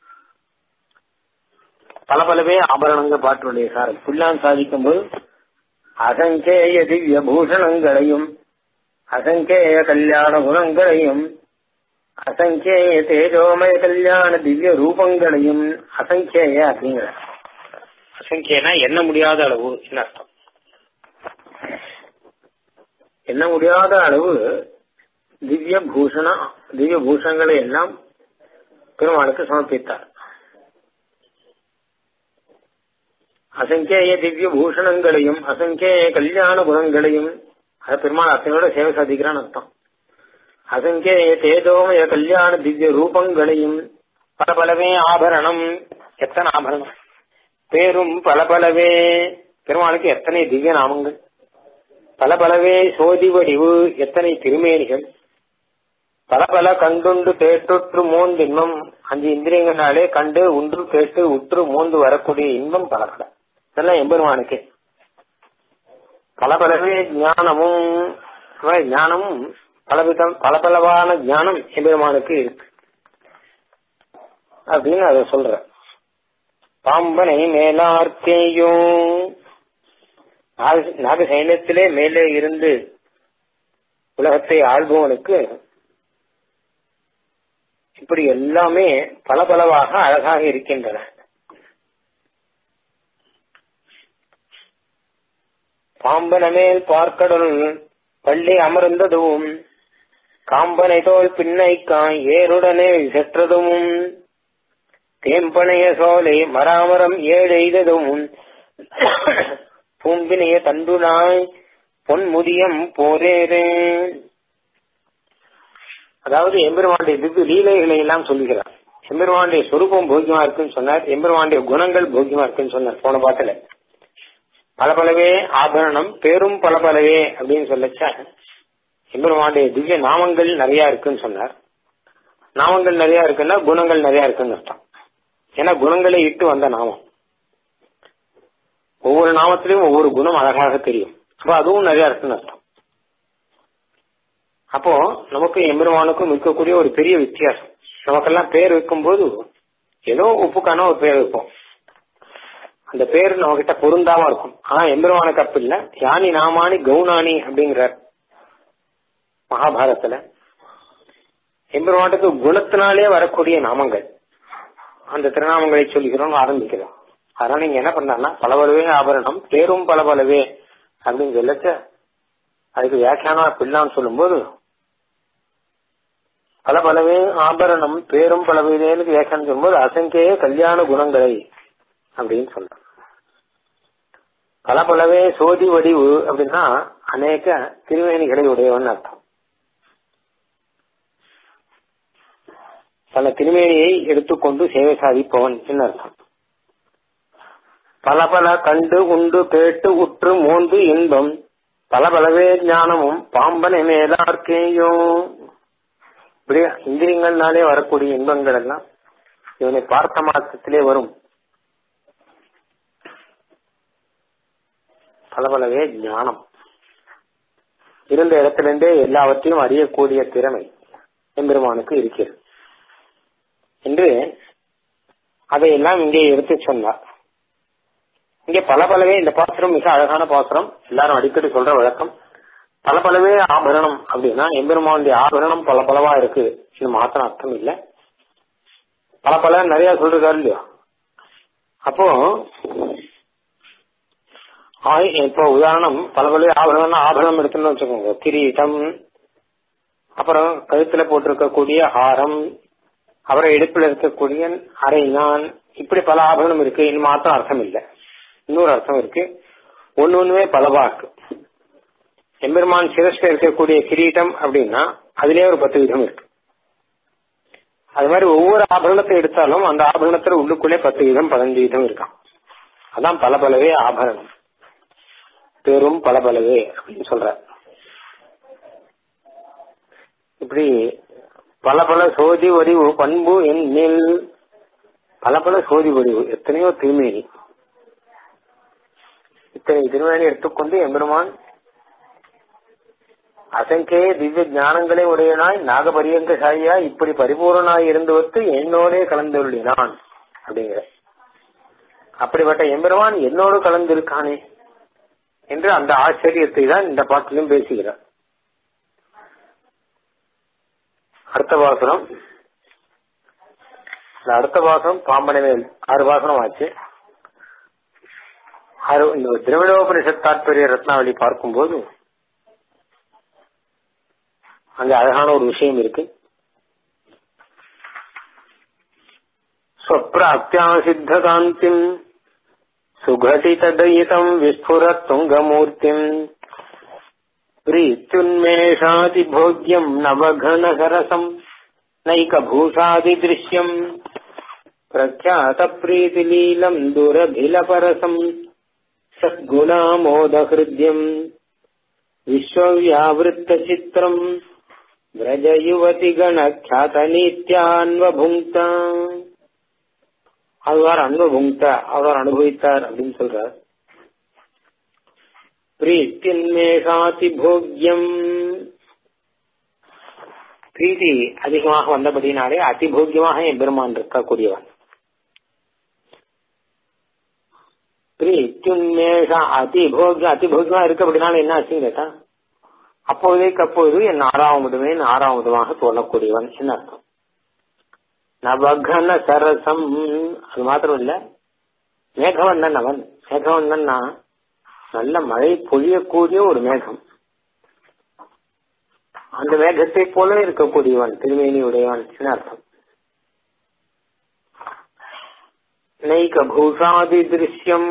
Speaker 1: பல பலவே ஆபரணங்கள் பாட்டினுடைய சாரம் புல்லான் சாதிக்கும் போது அசங்கேய திவ்ய பூஷணங்களையும் அசங்கேய கல்யாண குணங்களையும் அசங்கேய தேஜோமய கல்யாண திவ்ய ரூபங்களையும் அசங்கேய அப்படிங்கிற அசங்கேனா எண்ண முடியாத அளவு என்ன அர்த்தம் எண்ண முடியாத அளவு திவ்ய பூஷண திவ்ய பூஷணங்களை எல்லாம் பெருமாளுக்கு சமர்ப்பித்தார் அசங்கேய திவ்ய பூஷணங்களையும் அசங்கேய கல்யாண குணங்களையும் அது பெருமாள் அத்தனையோட சேவை சாதிக்கிறான்னு அர்த்தம் அசங்கேய தேஜோமய கல்யாண திவ்ய ரூபங்களையும் பல பலவே ஆபரணம் எத்தனை ஆபரணம் பேரும் பல பலவே பெருமாளுக்கு எத்தனை திவ்ய நாமங்கள் பல பலவே சோதி வடிவு எத்தனை திருமேனிகள் பல பல கண்டுண்டு கேட்டுற்று மோந்து இன்பம் அஞ்சு இந்திரியங்களாலே கண்டு உண்டு கேட்டு உற்று மோந்து வரக்கூடிய இன்பம் பல பல இதெல்லாம் எம்பெருமானுக்கு பல பலவே ஞானமும் ஞானமும் பலவிதம் பல பலவான ஞானம் எம்பெருமானுக்கு இருக்கு அப்படின்னு அதை சொல்ற பாம்பனை மேலார்த்தேயும் நாகசைன்யத்திலே மேலே இருந்து உலகத்தை ஆள்பவனுக்கு இப்படி எல்லாமே பல பலவாக அழகாக இருக்கின்றன பாம்பன மேல் பார்க்கடல் பள்ளி அமர்ந்ததும் காம்பனை தோல் பின்னைக்காய் ஏருடனே செற்றதும் தேம்பனைய சோலை மராமரம் ஏழெய்ததும் பூம்பினைய தண்டுனாய் பொன்முதியம் போரேரே அதாவது எம்பெருமானுடைய திவ்ய லீலைகளை எல்லாம் சொல்லுகிறார் எம்பெருமானுடைய சொரூபம் போக்கியமா இருக்குன்னு சொன்னார் எம்பெருமானுடைய குணங்கள் போக்கியமா இருக்குன்னு சொன்னார் போன பாட்டுல பல பலவே ஆபரணம் பேரும் பல பலவே அப்படின்னு சொல்லச்சா எம்பெருமானுடைய திவ்ய நாமங்கள் நிறைய இருக்குன்னு சொன்னார் நாமங்கள் நிறைய இருக்குன்னா குணங்கள் நிறைய இருக்குன்னு அர்த்தம் ஏன்னா குணங்களை இட்டு வந்த நாமம் ஒவ்வொரு நாமத்திலையும் ஒவ்வொரு குணம் அழகாக தெரியும் அப்ப அதுவும் நிறைய இருக்குன்னு அர்த்தம் அப்போ நமக்கு எம்பெருமானுக்கும் இருக்கக்கூடிய ஒரு பெரிய வித்தியாசம் நமக்கெல்லாம் பேர் வைக்கும்போது ஏதோ உப்புக்கான ஒரு பேர் வைப்போம் அந்த பேர் நம்ம கிட்ட பொருந்தாம இருக்கும் ஆனா எம்பெருமானுக்கு அப்ப இல்ல யானி நாமானி கவுனானி அப்படிங்கிறார் மகாபாரதத்துல எம்பெருமானுக்கு குணத்தினாலே வரக்கூடிய நாமங்கள் அந்த திருநாமங்களை சொல்லுகிறோம் ஆரம்பிக்கிறோம் அதனால நீங்க என்ன பண்ணாங்கன்னா பலபலவே ஆபரணம் பேரும் பலபலவே அப்படின்னு சொல்லச்ச அதுக்கு வியாக்கியானம் பிள்ளான்னு சொல்லும்போது பல பலவே ஆபரணம் பேரும் பலவேன்னு வியாக்கியானம் சொல்லும்போது அசங்கேய கல்யாண குணங்களை அப்படின்னு சொல்ற பல பலவே சோதி வடிவு அப்படின்னா அநேக திருவேணிகளை உடையவன் அர்த்தம் பல திருமேனியை எடுத்துக்கொண்டு சேவை சாதிப்பவன் என்ன அர்த்தம் பல பல கண்டு உண்டு கேட்டு உற்று மோந்து இன்பம் பல பலவே ஞானமும் பாம்பனை மேலார்க்கேயும் இப்படி இந்திரியங்கள்னாலே வரக்கூடிய இன்பங்கள் எல்லாம் இவனை பார்த்த மாற்றத்திலே வரும் பல பலவே ஞானம் இருந்த இடத்திலிருந்தே எல்லாவற்றையும் அறியக்கூடிய திறமை எம்பெருமானுக்கு இருக்கிறது என்று அதையெல்லாம் இங்கே எடுத்து சொன்னார் இங்கே பல பலவே இந்த பாத்திரம் மிக அழகான பாத்திரம் எல்லாரும் அடிக்கடி சொல்ற வழக்கம் பல பலவே ஆபரணம் அப்படின்னா எம்பெருமானுடைய ஆபரணம் பல பலவா இருக்கு இது மாத்திரம் அர்த்தம் இல்ல பல பல நிறைய சொல்றாரு இல்லையா அப்போ இப்போ உதாரணம் பல பல ஆபரணம் ஆபரணம் எடுத்துன்னு வச்சுக்கோங்க கிரீட்டம் அப்புறம் கழுத்துல போட்டிருக்கக்கூடிய ஹாரம் அப்புறம் இடுப்புல இருக்கக்கூடிய அரைஞான் இப்படி பல ஆபரணம் இருக்கு இது மாத்திரம் அர்த்தம் இல்லை இன்னொரு அர்த்தம் இருக்கு ஒன்னு ஒண்ணுமே பலவா இருக்கு எம்பெருமான் சிரஸ்ல இருக்கக்கூடிய கிரீட்டம் அப்படின்னா அதுலயே ஒரு பத்து விதம் இருக்கு அது மாதிரி ஒவ்வொரு ஆபரணத்தை எடுத்தாலும் அந்த ஆபரணத்துல உள்ளுக்குள்ளே பத்து விதம் பதினஞ்சு விதம் இருக்கான் அதான் பல பலவே ஆபரணம் பெரும் பல பலவே அப்படின்னு சொல்ற இப்படி பல பல சோதி வடிவு பண்பு எண்ணில் பல பல சோதி வடிவு எத்தனையோ திருமேனி இத்தனை திருமேனி எடுத்துக்கொண்டு எம்பெருமான் அசங்கே திவ்ய ஞானங்களை உடையனாய் நாகபரியங்க சாயா இப்படி பரிபூர்ணனாய் இருந்து வந்து என்னோடே கலந்துள்ளினான் அப்படிங்கிற அப்படிப்பட்ட எம்பெருமான் என்னோடு கலந்திருக்கானே என்று அந்த ஆச்சரியத்தை தான் இந்த பாட்டிலும் பேசுகிறார் அடுத்த வாசனம் இந்த அடுத்த வாசனம் பாம்பனவே ஆறு வாசனம் ஆச்சு ஆறு இந்த திரவிடோபனிஷத் தாற்பரிய ரத்னாவளி பார்க்கும்போது அங்க அழகான ஒரு விஷயம் இருக்கு ஸ்வப்ராப்தியாசித்த காந்திம் சுகடிதயிதம் விஸ்புரத் துங்கமூர்த்திம் प्रीत्युन्मेषातिभोग्यम् नवघनसरसम् नैकभूषादिदृश्यम् प्रख्यातप्रीतिलीलम् दुरभिलपरसम् सद्गुणामोदहृद्यम् विश्वव्यावृत्तचित्रम् व्रजयुवतिगणख्यातनीत्यान्वभुङ्क्ता அவர் அன்புபுங்த அவர் அனுபவித்தார் அப்படின்னு சொல்றார் பிரீத்தின்மேகாதி போக்யம் பிரீத்தி அதிகமாக வந்தபடினாலே அதிபோக்கியமாக என் பெருமான் இருக்கக்கூடியவன் பிரீத்தின்மேஷா அதிபோக்கியம் அதிபோக்கியமா இருக்கு அப்படின்னால என்ன ஆச்சுன்னு கேட்டா அப்போதைக்கு அப்போது என் ஆறாவதுமே ஆறாவதுமாக தோணக்கூடியவன் என்ன அர்த்தம் நவகன சரசம் அது மாத்திரம் இல்ல மேகவண்ணன் அவன் மேகவண்ணன்னா நல்ல மழை பொழியக்கூடிய ஒரு மேகம் அந்த மேகத்தை போல இருக்கக்கூடியவன் திருமேனி உடையவன் என்ன அர்த்தம் நைக பூஷாதி திருஷ்யம்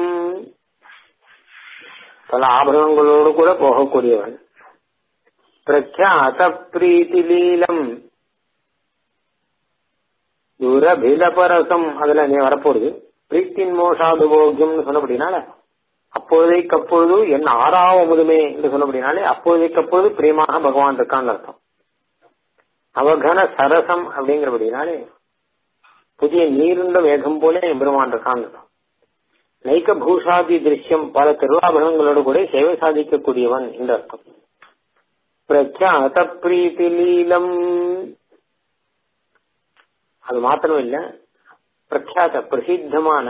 Speaker 1: பல ஆபரணங்களோடு கூட போகக்கூடியவன் பிரக்யாத பிரீத்தி லீலம் துரபிலபரசம் அதுல நீ வரப்போகுது பிரீத்தின் மோஷாதுபோகியம்னு சொன்னபடினால அப்போதைக்கு அப்பொழுது என் ஆறாவதுமே என்று சொன்னபடினாலே அப்போதைக்கு அப்பொழுது பிரியமாக பகவான் இருக்கான்னு அர்த்தம் அவகன சரசம் அப்படிங்கிறபடினாலே புதிய நீருண்ட வேகம் போல எம்பெருமான் இருக்கான்னு அர்த்தம் நைக்க பூஷாதி திருஷ்யம் பல திருவாபகங்களோடு கூட சேவை சாதிக்கக்கூடியவன் என்று அர்த்தம் பிரச்சாத பிரீத்தி லீலம் அது மாத்திரம் இல்ல பிரக்யாத பிரசித்தமான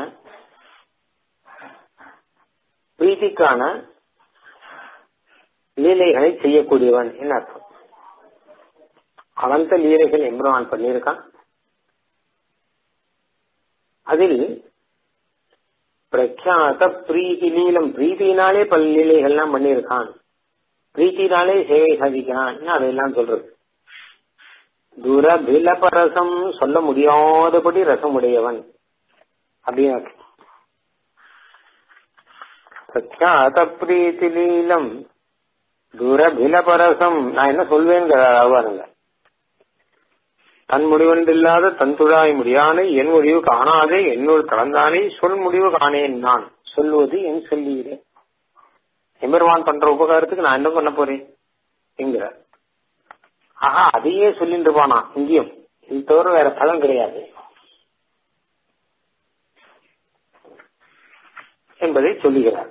Speaker 1: பிரீத்திக்கான லீலைகளை செய்யக்கூடியவன் என்ன அர்த்தம் அவந்த லீலைகள் எம்பெருமான் பண்ணியிருக்கான் அதில் பிரக்யாத பிரீத்தி லீலம் பிரீத்தினாலே பல லீலைகள்லாம் பண்ணியிருக்கான் பிரீத்தினாலே சேவை சாதிக்கிறான் அதெல்லாம் சொல்றது துரபிலபரசம் சொல்ல முடியாதபடி ரசமுடையவன் அப்படின்னு பிரக்யாத பிரீத்தி லீலம் துரபிலபரசம் நான் என்ன சொல்வேன்னு பாருங்க தன் முடிவென்றில்லாத தன் துழாய் முடியானை என் முடிவு காணாதே என்னோடு கலந்தானே சொல் முடிவு காணேன் நான் சொல்லுவது என் சொல்லுகிறேன் எம்பெருமான் பண்ற உபகாரத்துக்கு நான் என்ன பண்ண போறேன் என்கிறார் ஆஹா அதையே சொல்லிட்டு போனா இங்கேயும் இது தவிர வேற பலன் கிடையாது என்பதை சொல்லுகிறார்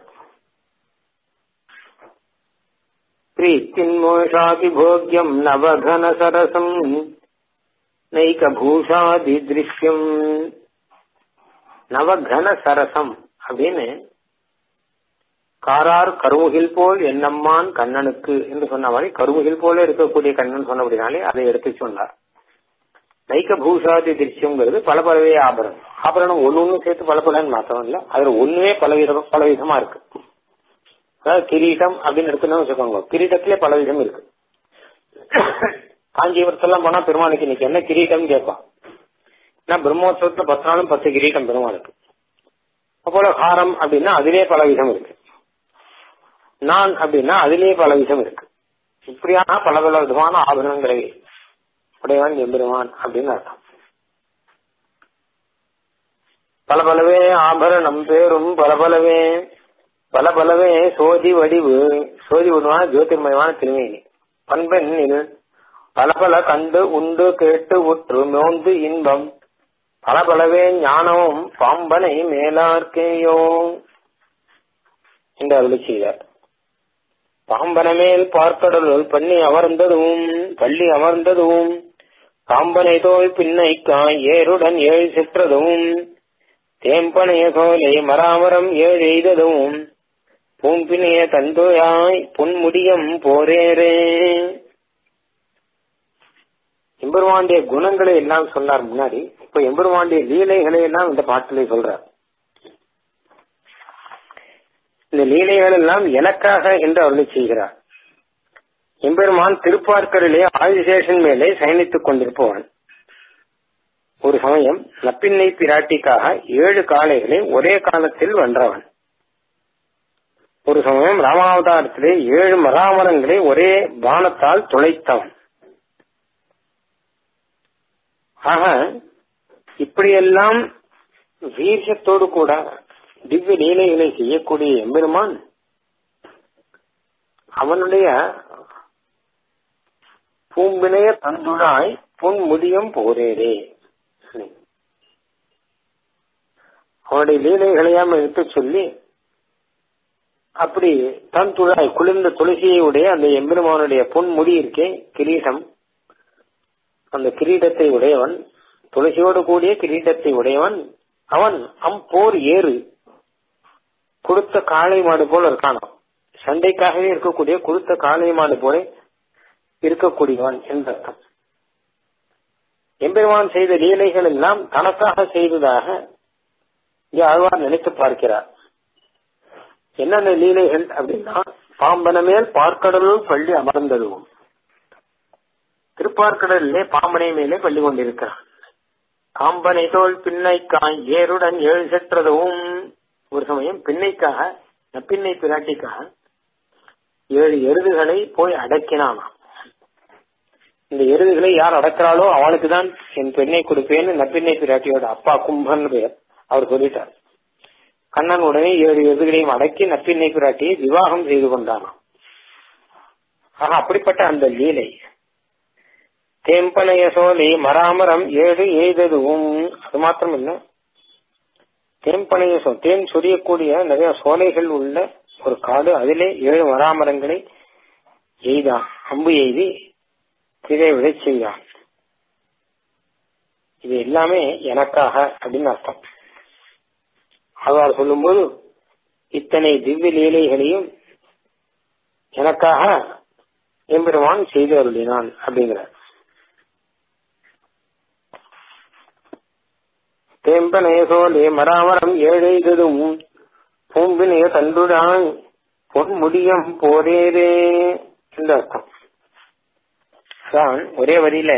Speaker 1: பிரீத்தின்மோஷாதி போக்யம் நவகன சரசம் நைக பூஷாதி திருஷ்யம் நவகன சரசம் அப்படின்னு காரார் கருமுகில் போல் என்னம்மான் கண்ணனுக்கு என்று சொன்ன மாதிரி கருமுகில் போல இருக்கக்கூடிய கண்ணன் சொன்னபடினாலே அதை எடுத்து சொன்னார் நைக்க பூஷாதி திருஷ்யம்ங்கிறது பல பலவே ஆபரணம் ஆபரணம் ஒன்னு ஒண்ணு சேர்த்து பல பலன்னு மாத்திரம் இல்ல அதுல ஒண்ணுவே பல விதம் பல விதமா இருக்கு அதாவது கிரீட்டம் அப்படின்னு எடுத்துன்னு வச்சுக்கோங்க கிரீட்டத்திலே பல விதம் இருக்கு காஞ்சிபுரத்தெல்லாம் போனா பெருமானுக்கு இன்னைக்கு என்ன கிரீட்டம் கேட்பான் ஏன்னா பிரம்மோத்சவத்துல பத்து நாளும் பத்து கிரீட்டம் பெருமானுக்கு அப்போல ஹாரம் அப்படின்னா அதிலே பல விதம் இருக்கு நான் அப்படின்னா அதிலே பல விதம் இருக்கு இப்படியான பல பல விதமான ஆபரணங்களை உடையவன் எம்பெருமான் அப்படின்னு அர்த்தம் பல பலவே ஆபரணம் பேரும் பல பலவே பல பலவே சோதி வடிவு சோதி வடிவான ஜோதிர்மயமான திருமேனி பண்பெண்ணில் பல பல கண்டு உண்டு கேட்டு உற்று மோந்து இன்பம் பல பலவே ஞானமும் பாம்பனை மேலார்க்கேயோ என்று அருளி செய்தார் பாம்பனமேல் பார்க்கடலுள் பண்ணி அமர்ந்ததும் பள்ளி அமர்ந்ததும் காம்பனை தோல் பின்னைக்காய் ஏருடன் ஏழு சிற்றதும் தேம்பனைய சோலை மராமரம் ஏழு எய்ததும் பூம்பினைய தந்துயாய் பொன்முடியம் போரேரே எம்பெருமாண்டிய குணங்களை எல்லாம் சொன்னார் முன்னாடி இப்ப எம்பெருமாண்டிய லீலைகளை எல்லாம் இந்த பாட்டிலே சொல்றார் இந்த லீலைகள் எல்லாம் எனக்காக என்று அருளி செய்கிறார் எம்பெருமான் திருப்பார்க்கரிலே ஆதிசேஷன் மேலே சயனித்துக் கொண்டிருப்பவன் ஒரு சமயம் நப்பின்னை பிராட்டிக்காக ஏழு காளைகளை ஒரே காலத்தில் வென்றவன் ஒரு சமயம் ராமாவதாரத்திலே ஏழு மராமரங்களை ஒரே பானத்தால் துளைத்தவன் ஆக இப்படியெல்லாம் வீரியத்தோடு கூட திவ்ய லீலைகளை செய்யக்கூடிய எம்பெருமான் அவனுடைய பூம்பினைய தந்துடாய் பொன் முடியும் போரேரே அவனுடைய லீலைகளையாம் எடுத்து சொல்லி அப்படி தன் துழாய் குளிர்ந்த துளசியை உடைய அந்த எம்பெருமானுடைய பொன் முடி இருக்கே கிரீடம் அந்த கிரீடத்தை உடையவன் துளசியோடு கூடிய கிரீடத்தை உடையவன் அவன் அம் போர் ஏறு கொடுத்த காளை மாடு போல இருக்கானாம் சண்டைக்காகவே இருக்கக்கூடிய கொடுத்த காளை மாடு போல இருக்கக்கூடியவன் என்ற அர்த்தம் எம்பெருமான் செய்த லீலைகள் எல்லாம் தனக்காக செய்ததாக இங்கே ஆழ்வார் நினைத்து பார்க்கிறார் என்னென்ன லீலைகள் அப்படின்னா பாம்பன மேல் பார்க்கடலுள் பள்ளி அமர்ந்ததுவும் திருப்பார்க்கடலிலே பாம்பனை மேலே பள்ளி கொண்டிருக்கிறான் காம்பனை தோல் பின்னைக்காய் ஏருடன் ஏழு செற்றதும் ஒரு சமயம் பின்னைக்காக நப்பின்னை பிராட்டிக்காக ஏழு எருதுகளை போய் அடக்கினானாம் இந்த எருதுகளை யார் அடக்கிறாளோ அவனுக்கு தான் என் பெண்ணை கொடுப்பேன்னு நப்பின்னை பிராட்டியோட அப்பா கும்பன் பெயர் அவர் சொல்லிட்டார் கண்ணன் உடனே ஏழு எருதுகளையும் அடக்கி நப்பின்னை பிராட்டியை விவாகம் செய்து கொண்டானாம் ஆக அப்படிப்பட்ட அந்த லீலை தேம்பனைய சோலை மராமரம் ஏழு எய்ததுவும் அது மாத்திரம் இல்ல தேம்பனைய சோ தேன் சொரியக்கூடிய நிறைய சோலைகள் உள்ள ஒரு காடு அதிலே ஏழு மராமரங்களை எய்தான் அம்பு எய்தி இதை விட செய்தான் இது எல்லாமே எனக்காக அப்படின்னு அர்த்தம் அவர் சொல்லும்போது இத்தனை திவ்ய லீலைகளையும் எனக்காக எம்பெருமான் செய்து அருளினான் அப்படிங்கிறார் தேம்பனேசோலே மராமரம் ஏழெய்ததும் பூம்பினைய தண்டுடான் பொன் முடியம் போரேரே என்று அர்த்தம் தான் ஒரே வரியில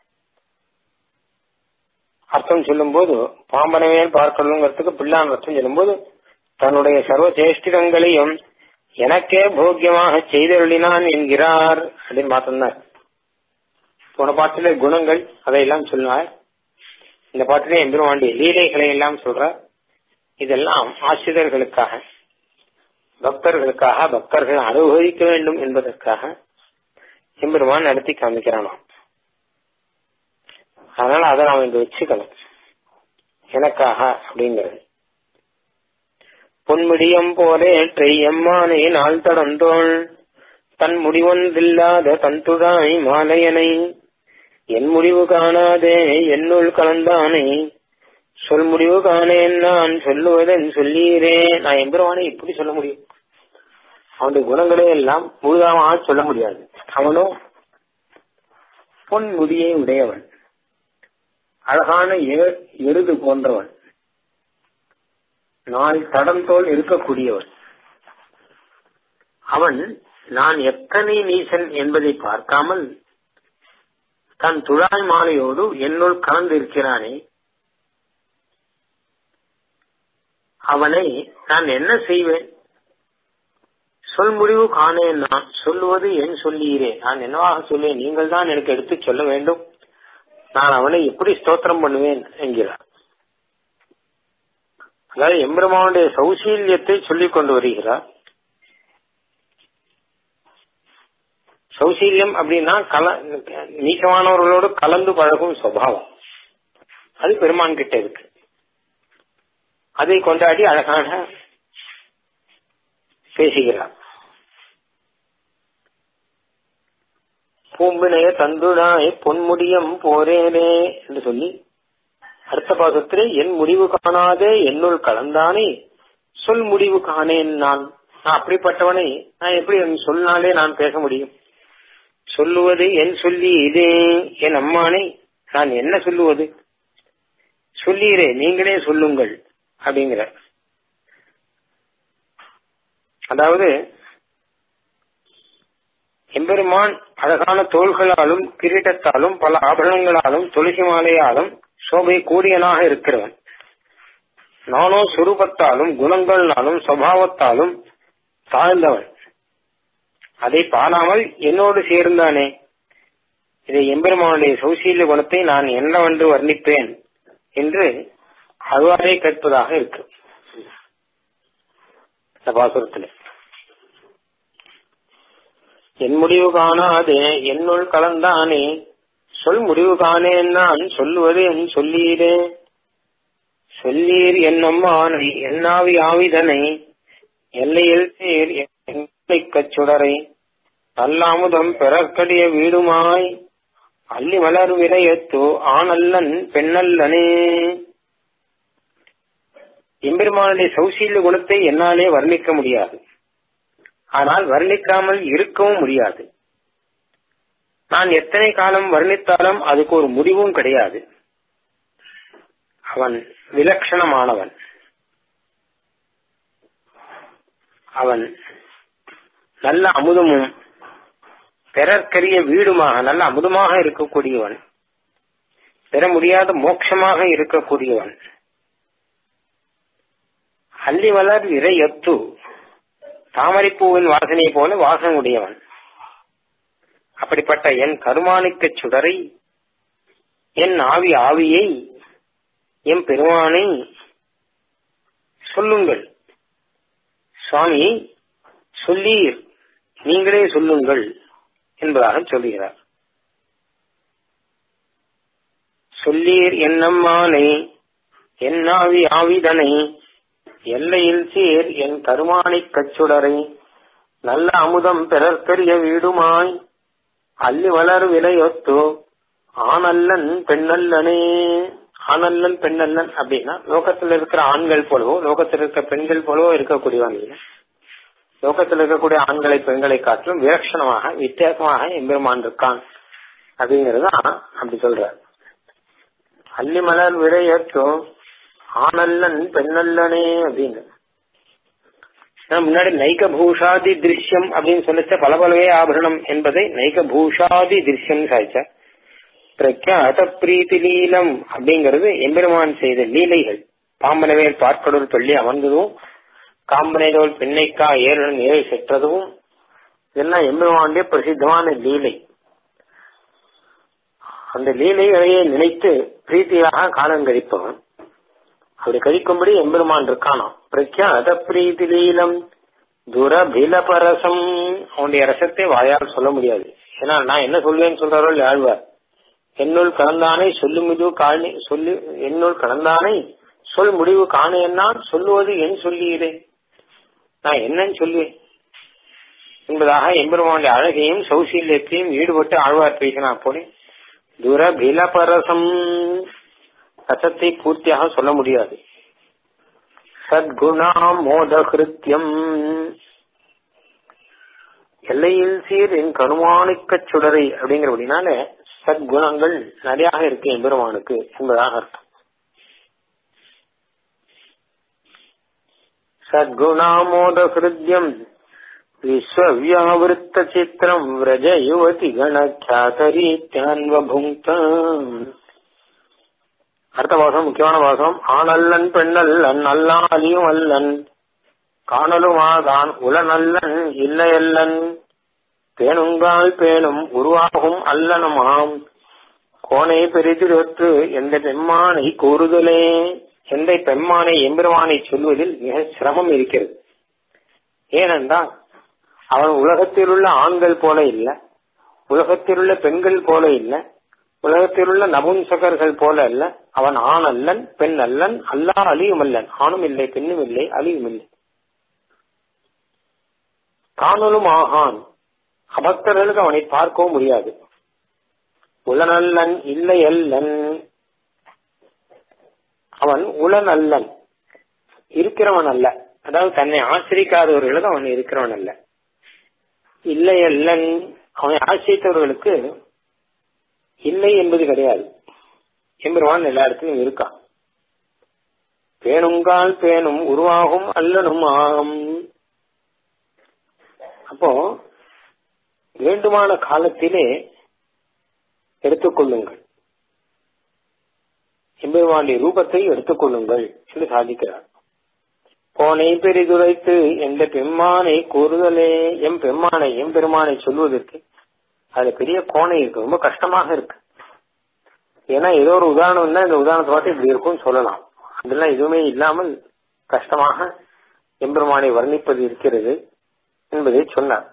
Speaker 1: அர்த்தம் சொல்லும்போது பாம்பனையேன் பார்க்கணுங்கிறதுக்கு பிள்ளான் அர்த்தம் சொல்லும்போது தன்னுடைய சர்வ சேஷ்டிதங்களையும் எனக்கே போக்கியமாக செய்தருளினான் என்கிறார் அப்படின்னு மாத்தம்தான் போன பாட்டில குணங்கள் அதையெல்லாம் சொன்னார் இந்த பாட்டிலே எம்பெருமாண்டிய லீலைகளை எல்லாம் சொல்றார் இதெல்லாம் ஆசிரியர்களுக்காக பக்தர்களுக்காக பக்தர்கள் அனுபவிக்க வேண்டும் என்பதற்காக எம்பெருமான் நடத்தி காமிக்கிறானாம் அதனால அதை நாம் இங்க வச்சுக்கணும் எனக்காக அப்படிங்கிறது பொன்முடியம் போலே எம்மானை நாள் தடந்தோள் தன் முடிவொன்றில்லாத தன்துழாய் மாலையனை என் முடிவு காணாதே என்னுள் கலந்தானே சொல் முடிவு காணேன் நான் சொல்லுவதன் சொல்லீரே நான் எம்பெருமானை இப்படி சொல்ல முடியும் அவனுடைய குணங்களே எல்லாம் முழுதாமாக சொல்ல முடியாது அவனும் பொன் முடியை உடையவன் அழகான எருது போன்றவன் நாள் தடந்தோல் இருக்கக்கூடியவன் அவன் நான் எத்தனை நீசன் என்பதை பார்க்காமல் தன் துழாய் மாலையோடு என்னுள் கலந்து இருக்கிறானே அவனை நான் என்ன செய்வேன் சொல் முடிவு காணேன் நான் சொல்லுவது என் சொல்லீரே நான் என்னவாக சொல்லேன் நீங்கள் தான் எனக்கு எடுத்து சொல்ல வேண்டும் நான் அவனை எப்படி ஸ்தோத்திரம் பண்ணுவேன் என்கிறார் அதாவது எம்பெருமானுடைய சௌசீல்யத்தை சொல்லிக் கொண்டு வருகிறார் சௌசீல்யம் அப்படின்னா கல நீச்சமானவர்களோடு கலந்து பழகும் சுவாவம் அது பெருமான் கிட்ட இருக்கு அதை கொண்டாடி அழகான பேசுகிறார் பூம்பினைய தந்துடாய் பொன்முடியம் போரேனே என்று சொல்லி அடுத்த பாசத்திலே என் முடிவு காணாதே என்னுள் கலந்தானே சொல் முடிவு காணேன் நான் நான் அப்படிப்பட்டவனை நான் எப்படி என் சொல்லாலே நான் பேச முடியும் சொல்லுவது என் சொல்லி இதே என் அம்மானை நான் என்ன சொல்லுவது சொல்லீரே நீங்களே சொல்லுங்கள் அப்படிங்கிற அதாவது எம்பெருமான் அழகான தோள்களாலும் கிரீட்டத்தாலும் பல ஆபரணங்களாலும் துளசி மாலையாலும் சோபை கூடியனாக இருக்கிறவன் நானோ சுரூபத்தாலும் குணங்களாலும் சுவாவத்தாலும் தாழ்ந்தவன் அதை பாராமல் என்னோடு சேர்ந்தானே இதை எம்பெருமானுடைய சௌசீல்ய குணத்தை நான் என்னவென்று வர்ணிப்பேன் என்று அவ்வாறே கேட்பதாக இருக்கு இந்த பாசுரத்தில் என் முடிவு காணாதே என்னுள் கலந்தானே சொல் முடிவு காணேன் நான் சொல்லுவது என் சொல்லீரே சொல்லீர் என்னம்மானை என்னாவி ஆவிதனை எல்லையில் சேர் என்னை கச்சுடரை நல்லாமுதம் பெறக்கடிய வீடுமாய் அள்ளி மலர் விரையத்து ஆணல்லன் பெண்ணல்லனே எம்பெருமானுடைய சௌசீல்ய குணத்தை என்னாலே வர்ணிக்க முடியாது ஆனால் வர்ணிக்காமல் இருக்கவும் முடியாது நான் எத்தனை காலம் வர்ணித்தாலும் அதுக்கு ஒரு முடிவும் கிடையாது அவன் விலட்சணமானவன் அவன் நல்ல அமுதமும் பிறர்க்கரிய வீடுமாக நல்ல அமுதமாக இருக்கக்கூடியவன் பெற முடியாத மோட்சமாக இருக்கக்கூடியவன் அள்ளி வளர் இறையத்து தாமரைப்பூவின் வாசனை போல வாசனை உடையவன் அப்படிப்பட்ட என் கருமாணிக்க சுடரை என் ஆவி ஆவியை என் பெருமானை சொல்லுங்கள் சுவாமி சொல்லீர் நீங்களே சொல்லுங்கள் என்பதாக சொல்லுகிறார் சொல்லீர் என்னம்மானை என் ஆவி ஆவிதனை எல்லையில் சேர் என் கருமானை கச்சுடரை நல்ல அமுதம் பிறர்க்கரிய வீடுமாய் அள்ளி வளர் விலையொத்து ஆணல்லன் பெண்ணல்லனே ஆணல்லன் பெண்ணல்லன் அப்படின்னா லோகத்தில் இருக்கிற ஆண்கள் போலவோ லோகத்தில் இருக்கிற பெண்கள் போலவோ இருக்கக்கூடியவன் இல்லை லோகத்தில் இருக்கக்கூடிய ஆண்களை பெண்களை காட்டிலும் விலட்சணமாக வித்தியாசமாக எம்பெருமான் இருக்கான் அப்படிங்கறதுதான் அப்படி சொல்ற அள்ளி மலர் விடையற்றும் ஆணல்லன் பெண்ணல்லனே அப்படின்னு முன்னாடி நைக பூஷாதி திருஷ்யம் அப்படின்னு சொல்லிச்ச பல பலவே ஆபரணம் என்பதை நைக பூஷாதி திருஷ்யம் சாய்ச்ச பிரக்யாத பிரீத்தி லீலம் அப்படிங்கிறது எம்பெருமான் செய்த லீலைகள் பாம்பனவேல் பார்க்கடல் பள்ளி அமர்ந்ததும் காம்பனைதோல் பெண்ணைக்கா ஏறன் ஏழை செற்றதும் இதெல்லாம் எம்பெருமானுடைய பிரசித்தமான லீலை அந்த லீலைகளையே நினைத்து பிரீத்தியாக காலம் கழிப்பவன் அப்படி கழிக்கும்படி எம்பெருமான் இருக்கானோ பிரக்யாத பிரீத்தி லீலம் துரபிலபரசம் அவனுடைய ரசத்தை வாயால் சொல்ல முடியாது ஏன்னா நான் என்ன சொல்வேன்னு சொல்றாரோ ஆழ்வார் என்னுள் கலந்தானை சொல்லும் இது காணி சொல்லு என்னுள் கலந்தானை சொல் முடிவு காண என்னால் சொல்லுவது என் சொல்லுகிறே நான் என்னன்னு சொல்லுவேன் என்பதாக எம்பெருமானுடைய அழகையும் சௌசீல்யத்தையும் ஈடுபட்டு ஆழ்வார் பேசினா போனேன் துரபிலபரசம் ரசத்தை பூர்த்தியாக சொல்ல முடியாது சத்குணா மோதகிருத்தியம் எல்லையில் சீர் என் கருமாணிக்க சுடரை அப்படிங்கிறபடினால சத்குணங்கள் நிறைய இருக்கு எம்பெருமானுக்கு என்பதாக அர்த்தம் சத்குணாமோத ஹிருத்யம் விஸ்வவியாவிருத்த சித்திரம் விரஜ யுவதி கணக்கியாதரீத்யான்வபுங்க அடுத்த வாசம் முக்கியமான வாசம் ஆணல்லன் பெண்ணல்லன் அல்லாலியும் அல்லன் காணலுமாதான் உளநல்லன் இல்லையல்லன் பேணுங்கால் பேணும் உருவாகும் அல்லனுமாம் கோனை பெரிதிரொத்து எந்த பெம்மானை கூறுதலே எந்த பெம்மானை எம்பெருமானை சொல்வதில் மிக சிரமம் இருக்கிறது ஏனென்றால் அவன் உலகத்தில் உள்ள ஆண்கள் போல இல்ல உலகத்தில் உள்ள பெண்கள் போல இல்ல உலகத்தில் உள்ள நபும்சகர்கள் போல அல்ல அவன் ஆண் அல்லன் பெண் அல்லன் அல்லா அழியும் அல்லன் ஆணும் இல்லை பெண்ணும் இல்லை அழியும் இல்லை காணலும் ஆகான் அபக்தர்களுக்கு அவனை பார்க்கவும் முடியாது உளநல்லன் இல்லை அல்லன் அவன் உளநல்லன் இருக்கிறவன் அல்ல அதாவது தன்னை ஆசிரிக்காதவர்களுக்கு அவன் இருக்கிறவன் அல்ல இல்லை அல்லன் அவனை ஆசிரித்தவர்களுக்கு இல்லை என்பது கிடையாது எம்பெருமான் எல்லா இடத்திலும் இருக்கான் பேணுங்கால் பேணும் உருவாகும் அல்லனும் ஆகும் அப்போ வேண்டுமான காலத்திலே எடுத்துக்கொள்ளுங்கள் எம்பெருமானுடைய ரூபத்தை எடுத்துக்கொள்ளுங்கள் என்று சாதிக்கிறார் போனை பெரிதுரைத்து எந்த பெம்மானை கூறுதலே எம் பெம்மானை எம் பெருமானை சொல்வதற்கு அது பெரிய கோணை இருக்கு ரொம்ப கஷ்டமாக இருக்கு ஏன்னா ஏதோ ஒரு உதாரணம் தான் இந்த உதாரணத்தை பார்த்து இப்படி இருக்கும்னு சொல்லலாம் அதெல்லாம் எதுவுமே இல்லாமல் கஷ்டமாக எம்பெருமானை வர்ணிப்பது இருக்கிறது என்பதை சொன்னார்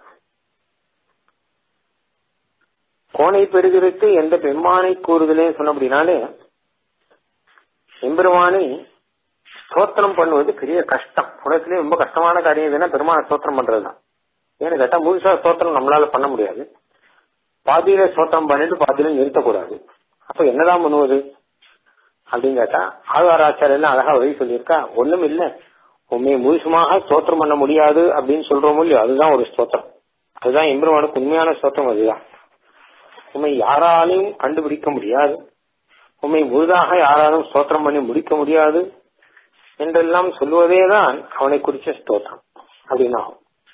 Speaker 1: கோணை பெருகிருக்கு எந்த பெம்மானை கூறுதலே சொன்னபடினாலே எம்பெருமானை ஸ்தோத்திரம் பண்ணுவது பெரிய கஷ்டம் உலகத்திலேயே ரொம்ப கஷ்டமான காரியம் எதுனா பெருமான ஸ்தோத்திரம் பண்றதுதான் ஏன்னு கேட்டா முழுசா ஸ்தோத்திரம் நம்மளால பண்ண முடியாது பாதியில ஸ்தோத்திரம் பண்ணிட்டு பாதியில நிறுத்தக்கூடாது அப்ப என்னதான் பண்ணுவது அப்படின்னு கேட்டா ஆழ்வாராச்சாரியெல்லாம் அழகா வழி சொல்லியிருக்கா ஒண்ணும் இல்ல உண்மையை முழுசுமாக ஸ்தோத்திரம் பண்ண முடியாது அப்படின்னு சொல்றோம் இல்லையோ அதுதான் ஒரு ஸ்தோத்திரம் அதுதான் எம்பெருமானுக்கு உண்மையான ஸ்தோத்திரம் அதுதான் உண்மை யாராலையும் கண்டுபிடிக்க முடியாது உண்மை முழுதாக யாராலும் ஸ்தோத்திரம் பண்ணி முடிக்க முடியாது என்றெல்லாம் சொல்வதேதான் அவனை குறிச்ச ஸ்தோத்திரம் அப்படின்னா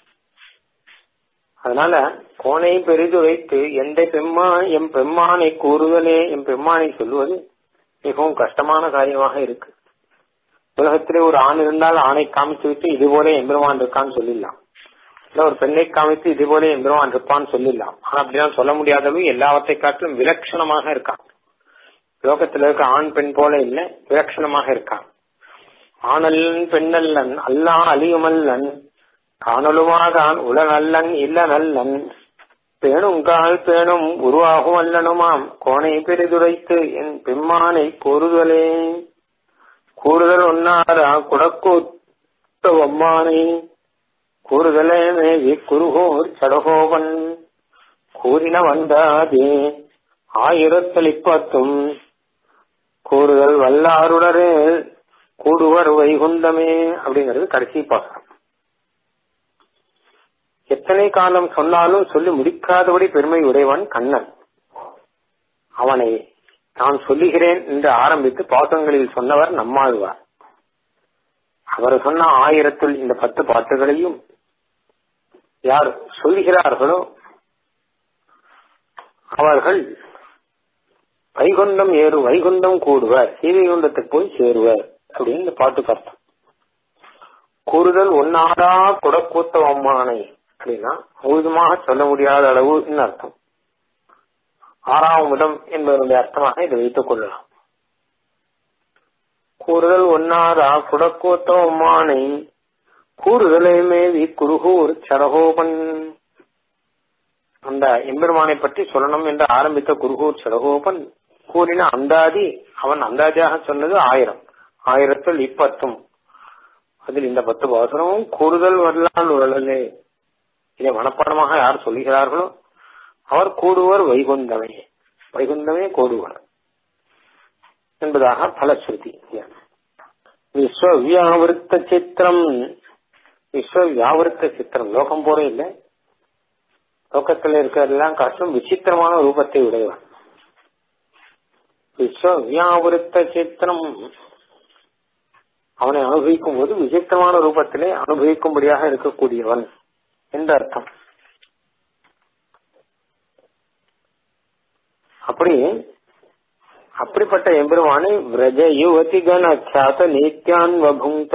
Speaker 1: அதனால கோனை பெரிதுரைத்து எந்த பெம்மா எம் பெம்மானை கூறுதலே எம் பெம்மானை சொல்லுவது மிகவும் கஷ்டமான காரியமாக இருக்கு உலகத்திலே ஒரு ஆண் இருந்தால் ஆணை காமித்து விட்டு இது போல எம்பெருமான் இருக்கான்னு சொல்லிடலாம் இல்ல ஒரு பெண்ணை காமித்து இது போல எம்பெருமான் இருப்பான்னு சொல்லிடலாம் ஆனா அப்படிலாம் சொல்ல முடியாதவை எல்லாவற்றை காட்டிலும் விலட்சணமாக இருக்கான் லோகத்துல இருக்க ஆண் பெண் போல இல்ல விலட்சணமாக இருக்கான் ஆணல்லன் பெண்ணல்லன் அல்லா அழியுமல்லன் காணலுமாதான் உலகல்லன் இல்ல நல்லன் பேணுங்கால் பேணும் உருவாகும் அல்லனுமாம் கோணை பெரிதுரைத்து என் பெம்மானை கூறுதலே கூறுதல் ஒன்னாரா குடக்கூத்த ஒம்மானை கூறுதலே மேவி குருகோர் சடகோவன் கூறின வந்தாதே ஆயிரத்தளிப்பத்தும் கூறுதல் வல்லாருடரே கூடுவர் வைகுண்டமே அப்படிங்கிறது கடைசி பாசனம் எத்தனை காலம் சொன்னாலும் சொல்லி முடிக்காதபடி பெருமை உடையவன் கண்ணன் அவனை நான் சொல்லுகிறேன் என்று ஆரம்பித்து பாசங்களில் சொன்னவர் நம்மாழ்வார் அவர் சொன்ன ஆயிரத்தில் இந்த பத்து பாட்டுகளையும் யார் சொல்லுகிறார்களோ அவர்கள் வைகுண்டம் ஏறு வைகுண்டம் கூடுவர் சீவைகுண்டத்துக்கு போய் சேருவர் அப்படின்னு இந்த பாட்டுக்கு அர்த்தம் கூறுதல் ஒன்னாடா குடக்கூத்த அம்மானை அப்படின்னா முழுதுமாக சொல்ல முடியாத அளவு அர்த்தம் ஆறாம் இடம் என்பதனுடைய அர்த்தமாக இதை வைத்துக் கொள்ளலாம் கூறுதல் ஒன்னாரா குடக்கூத்த அம்மானை கூறுதலை மேவி குருகூர் சடகோபன் அந்த எம்பெருமானை பற்றி சொல்லணும் என்று ஆரம்பித்த குருகூர் சடகோபன் கூறின அந்தாதி அவன் அந்தாதியாக சொன்னது ஆயிரம் ஆயிரத்தில் இப்பத்தும் அதில் இந்த பத்து பாசனமும் கூடுதல் வரலால் உழலே இதை மனப்பாடமாக யார் சொல்லுகிறார்களோ அவர் கூடுவர் வைகுந்தமே வைகுந்தமே கூடுவர் என்பதாக பலஸ்ருதி விஸ்வ வியாவிருத்த சித்திரம் விஸ்வ வியாவிருத்த சித்திரம் லோகம் போற இல்லை லோகத்தில் இருக்கிறதெல்லாம் காட்டும் விசித்திரமான ரூபத்தை உடையவன் விஸ்வ வியாவிருத்த சித்திரம் அவனை அனுபவிக்கும் போது விசித்திரமான ரூபத்திலே அனுபவிக்கும்படியாக இருக்கக்கூடியவன் என்று அர்த்தம் அப்படி அப்படிப்பட்ட எம்பெருமானை விரஜ யுவதி கன கியாத நித்யான்வபுங்க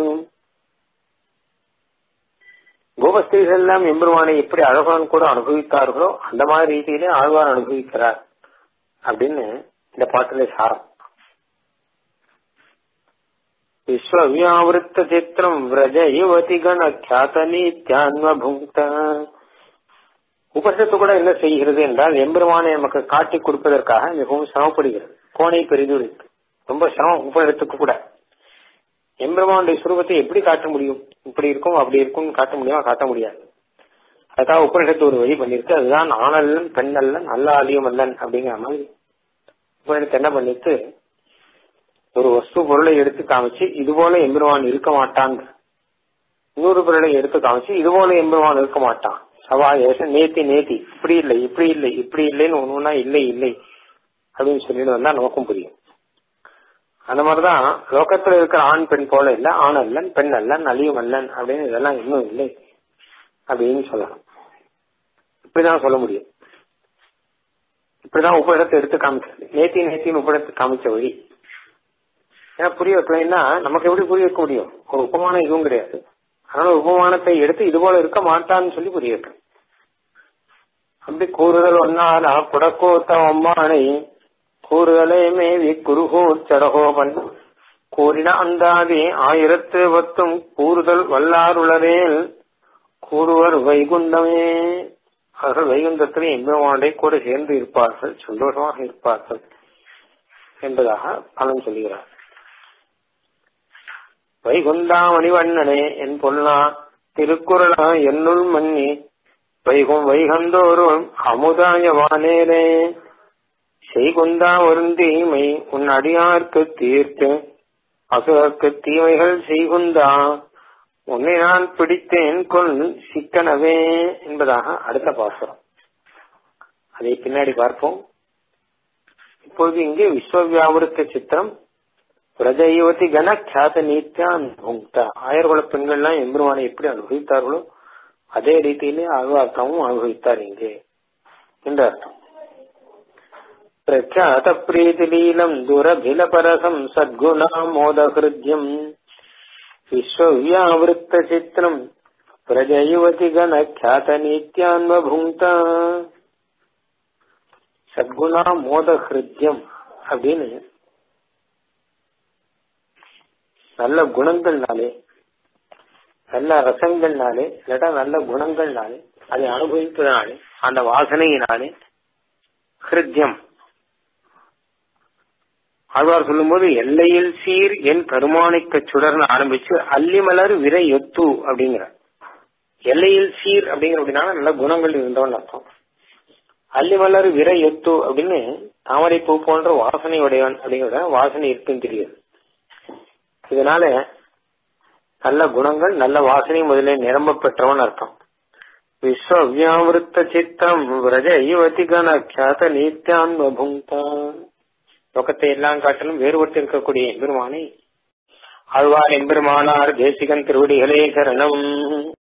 Speaker 1: கோபஸ்திரீகள் எல்லாம் எம்பெருமானை எப்படி அழகான் கூட அனுபவித்தார்களோ அந்த மாதிரி ரீதியிலே ஆழ்வார் அனுபவிக்கிறார் அப்படின்னு இந்த பாட்டிலே சாரம் விஸ்வவியாவிருத்த சித்திரம் விரஜ யுவதி கண கியாத நித்யான்வபுங்க உபனிஷத்து கூட என்ன செய்கிறது என்றால் எம்பெருமானை நமக்கு காட்டி கொடுப்பதற்காக மிகவும் சிரமப்படுகிறது கோணை பெரிதுரைத்து ரொம்ப சிரமம் உபனிடத்துக்கு கூட எம்பெருமானுடைய சுரூபத்தை எப்படி காட்ட முடியும் இப்படி இருக்கும் அப்படி இருக்கும் காட்ட முடியுமா காட்ட முடியாது அதுக்காக உபனிஷத்து ஒரு வழி பண்ணிருக்கு அதுதான் ஆணல்லன் பெண்ணல்லன் அல்ல அழியும் அல்லன் அப்படிங்கிற மாதிரி உபனிஷத்து என்ன பண்ணிட்டு ஒரு வஸ்து பொருளை எடுத்து காமிச்சு இது போல எம்பெருமான் இருக்க மாட்டான் இன்னொரு பொருளை எடுத்து காமிச்சு இது போல எம்பெருமான் இருக்க மாட்டான் சவா ஏச நேத்தி நேத்தி இப்படி இல்லை இப்படி இல்லை இப்படி இல்லைன்னு ஒண்ணுனா இல்லை இல்லை அப்படின்னு சொல்லிட்டு வந்தா நமக்கும் புரியும் அந்த மாதிரிதான் லோகத்துல இருக்கிற ஆண் பெண் போல இல்ல ஆண் அல்லன் பெண் அல்லன் அழியும் அல்லன் அப்படின்னு இதெல்லாம் இன்னும் இல்லை அப்படின்னு சொல்லலாம் இப்படிதான் சொல்ல முடியும் இப்படிதான் உபரிடத்தை எடுத்து காமிக்கிறது நேத்தி நேத்தின்னு உபரிடத்தை காமிச்ச வழி ஏன்னா புரிய வைக்கலைன்னா நமக்கு எப்படி புரிய வைக்க முடியும் ஒரு உபமானம் எதுவும் கிடையாது அதனால உபமானத்தை எடுத்து இது போல இருக்க மாட்டான்னு சொல்லி புரிய வைக்கணும் அப்படி கூறுதல் ஒன்னாலா குடக்கோத்த அம்மானை கூறுதலே மேவி குருகூர் சடகோபன் கூறின அந்தாதி ஆயிரத்து பத்தும் கூறுதல் வல்லாருளரேல் கூறுவர் வைகுண்டமே அவர்கள் வைகுண்டத்தில் எம்பெருமானை கூட சேர்ந்து இருப்பார்கள் சந்தோஷமாக இருப்பார்கள் என்பதாக பலன் சொல்கிறார் வைகுண்டா மணிவண்ணனே என் பொன்னா திருக்குறளா என்னுள் மன்னி வைகும் வைகந்தோறும் அமுதாய வானேரே செய்குந்தா வருந்தீமை உன் அடியார்க்கு தீர்த்து அசுரர்க்கு தீமைகள் செய்குந்தா உன்னை நான் பிடித்தேன் கொள் சிக்கனவே என்பதாக அடுத்த பாசுரம் அதை பின்னாடி பார்ப்போம் இப்போது இங்கே விஸ்வவியாவிருத்த சித்திரம் பிரஜயுவதி கன கியாத நீத்தியான் புங்தா ஆயர்குல பெண்கள்லாம் எம்பெருமானை எப்படி அனுபவித்தார்களோ அதே ரீதியிலே ஆழ்வார்த்தாவும் அனுபவித்தார் இங்கே என்று அர்த்தம் பிரख्यात प्रीतिलीलम् दुरभिलपरसम् सद्गुणामोदहृद्यम् विश्वव्यावृत्तचित्रम् प्रजयुवति गणख्यातनीत्यान्वभुङ्क्ता சத்குணா மோத ஹிருத்யம் அப்படின்னு நல்ல குணங்கள்னாலே நல்ல ரசங்கள்னாலே இல்லாட்டா நல்ல குணங்கள்னாலே அதை அனுபவிப்பதனாலே அந்த வாசனையினாலே ஹிருத்யம் ஆழ்வார் சொல்லும்போது எல்லையில் சீர் என் கருமாணிக்க சுடர்னு ஆரம்பிச்சு அல்லிமலர் விரை எத்து அப்படிங்கிற எல்லையில் சீர் அப்படிங்கிற அப்படின்னா நல்ல குணங்கள் இருந்தவன் அர்த்தம் அல்லிமலர் விரை எத்து அப்படின்னு தாமரை பூ போன்ற வாசனை உடையவன் அப்படிங்கிற வாசனை இருக்குன்னு தெரியுது இதனால நல்ல குணங்கள் நல்ல வாசனை முதலே நிரம்ப பெற்றவன் அர்த்தம் விஸ்வவியாவிருத்த சித்தம் விரஜ யுவதி கன கியாத நீத்தியான்வ புங்தான் லோகத்தை எல்லாம் காட்டிலும் வேறுபட்டு இருக்கக்கூடிய எம்பெருமானை ஆழ்வார் எம்பெருமானார் தேசிகன் திருவடிகளே சரணம்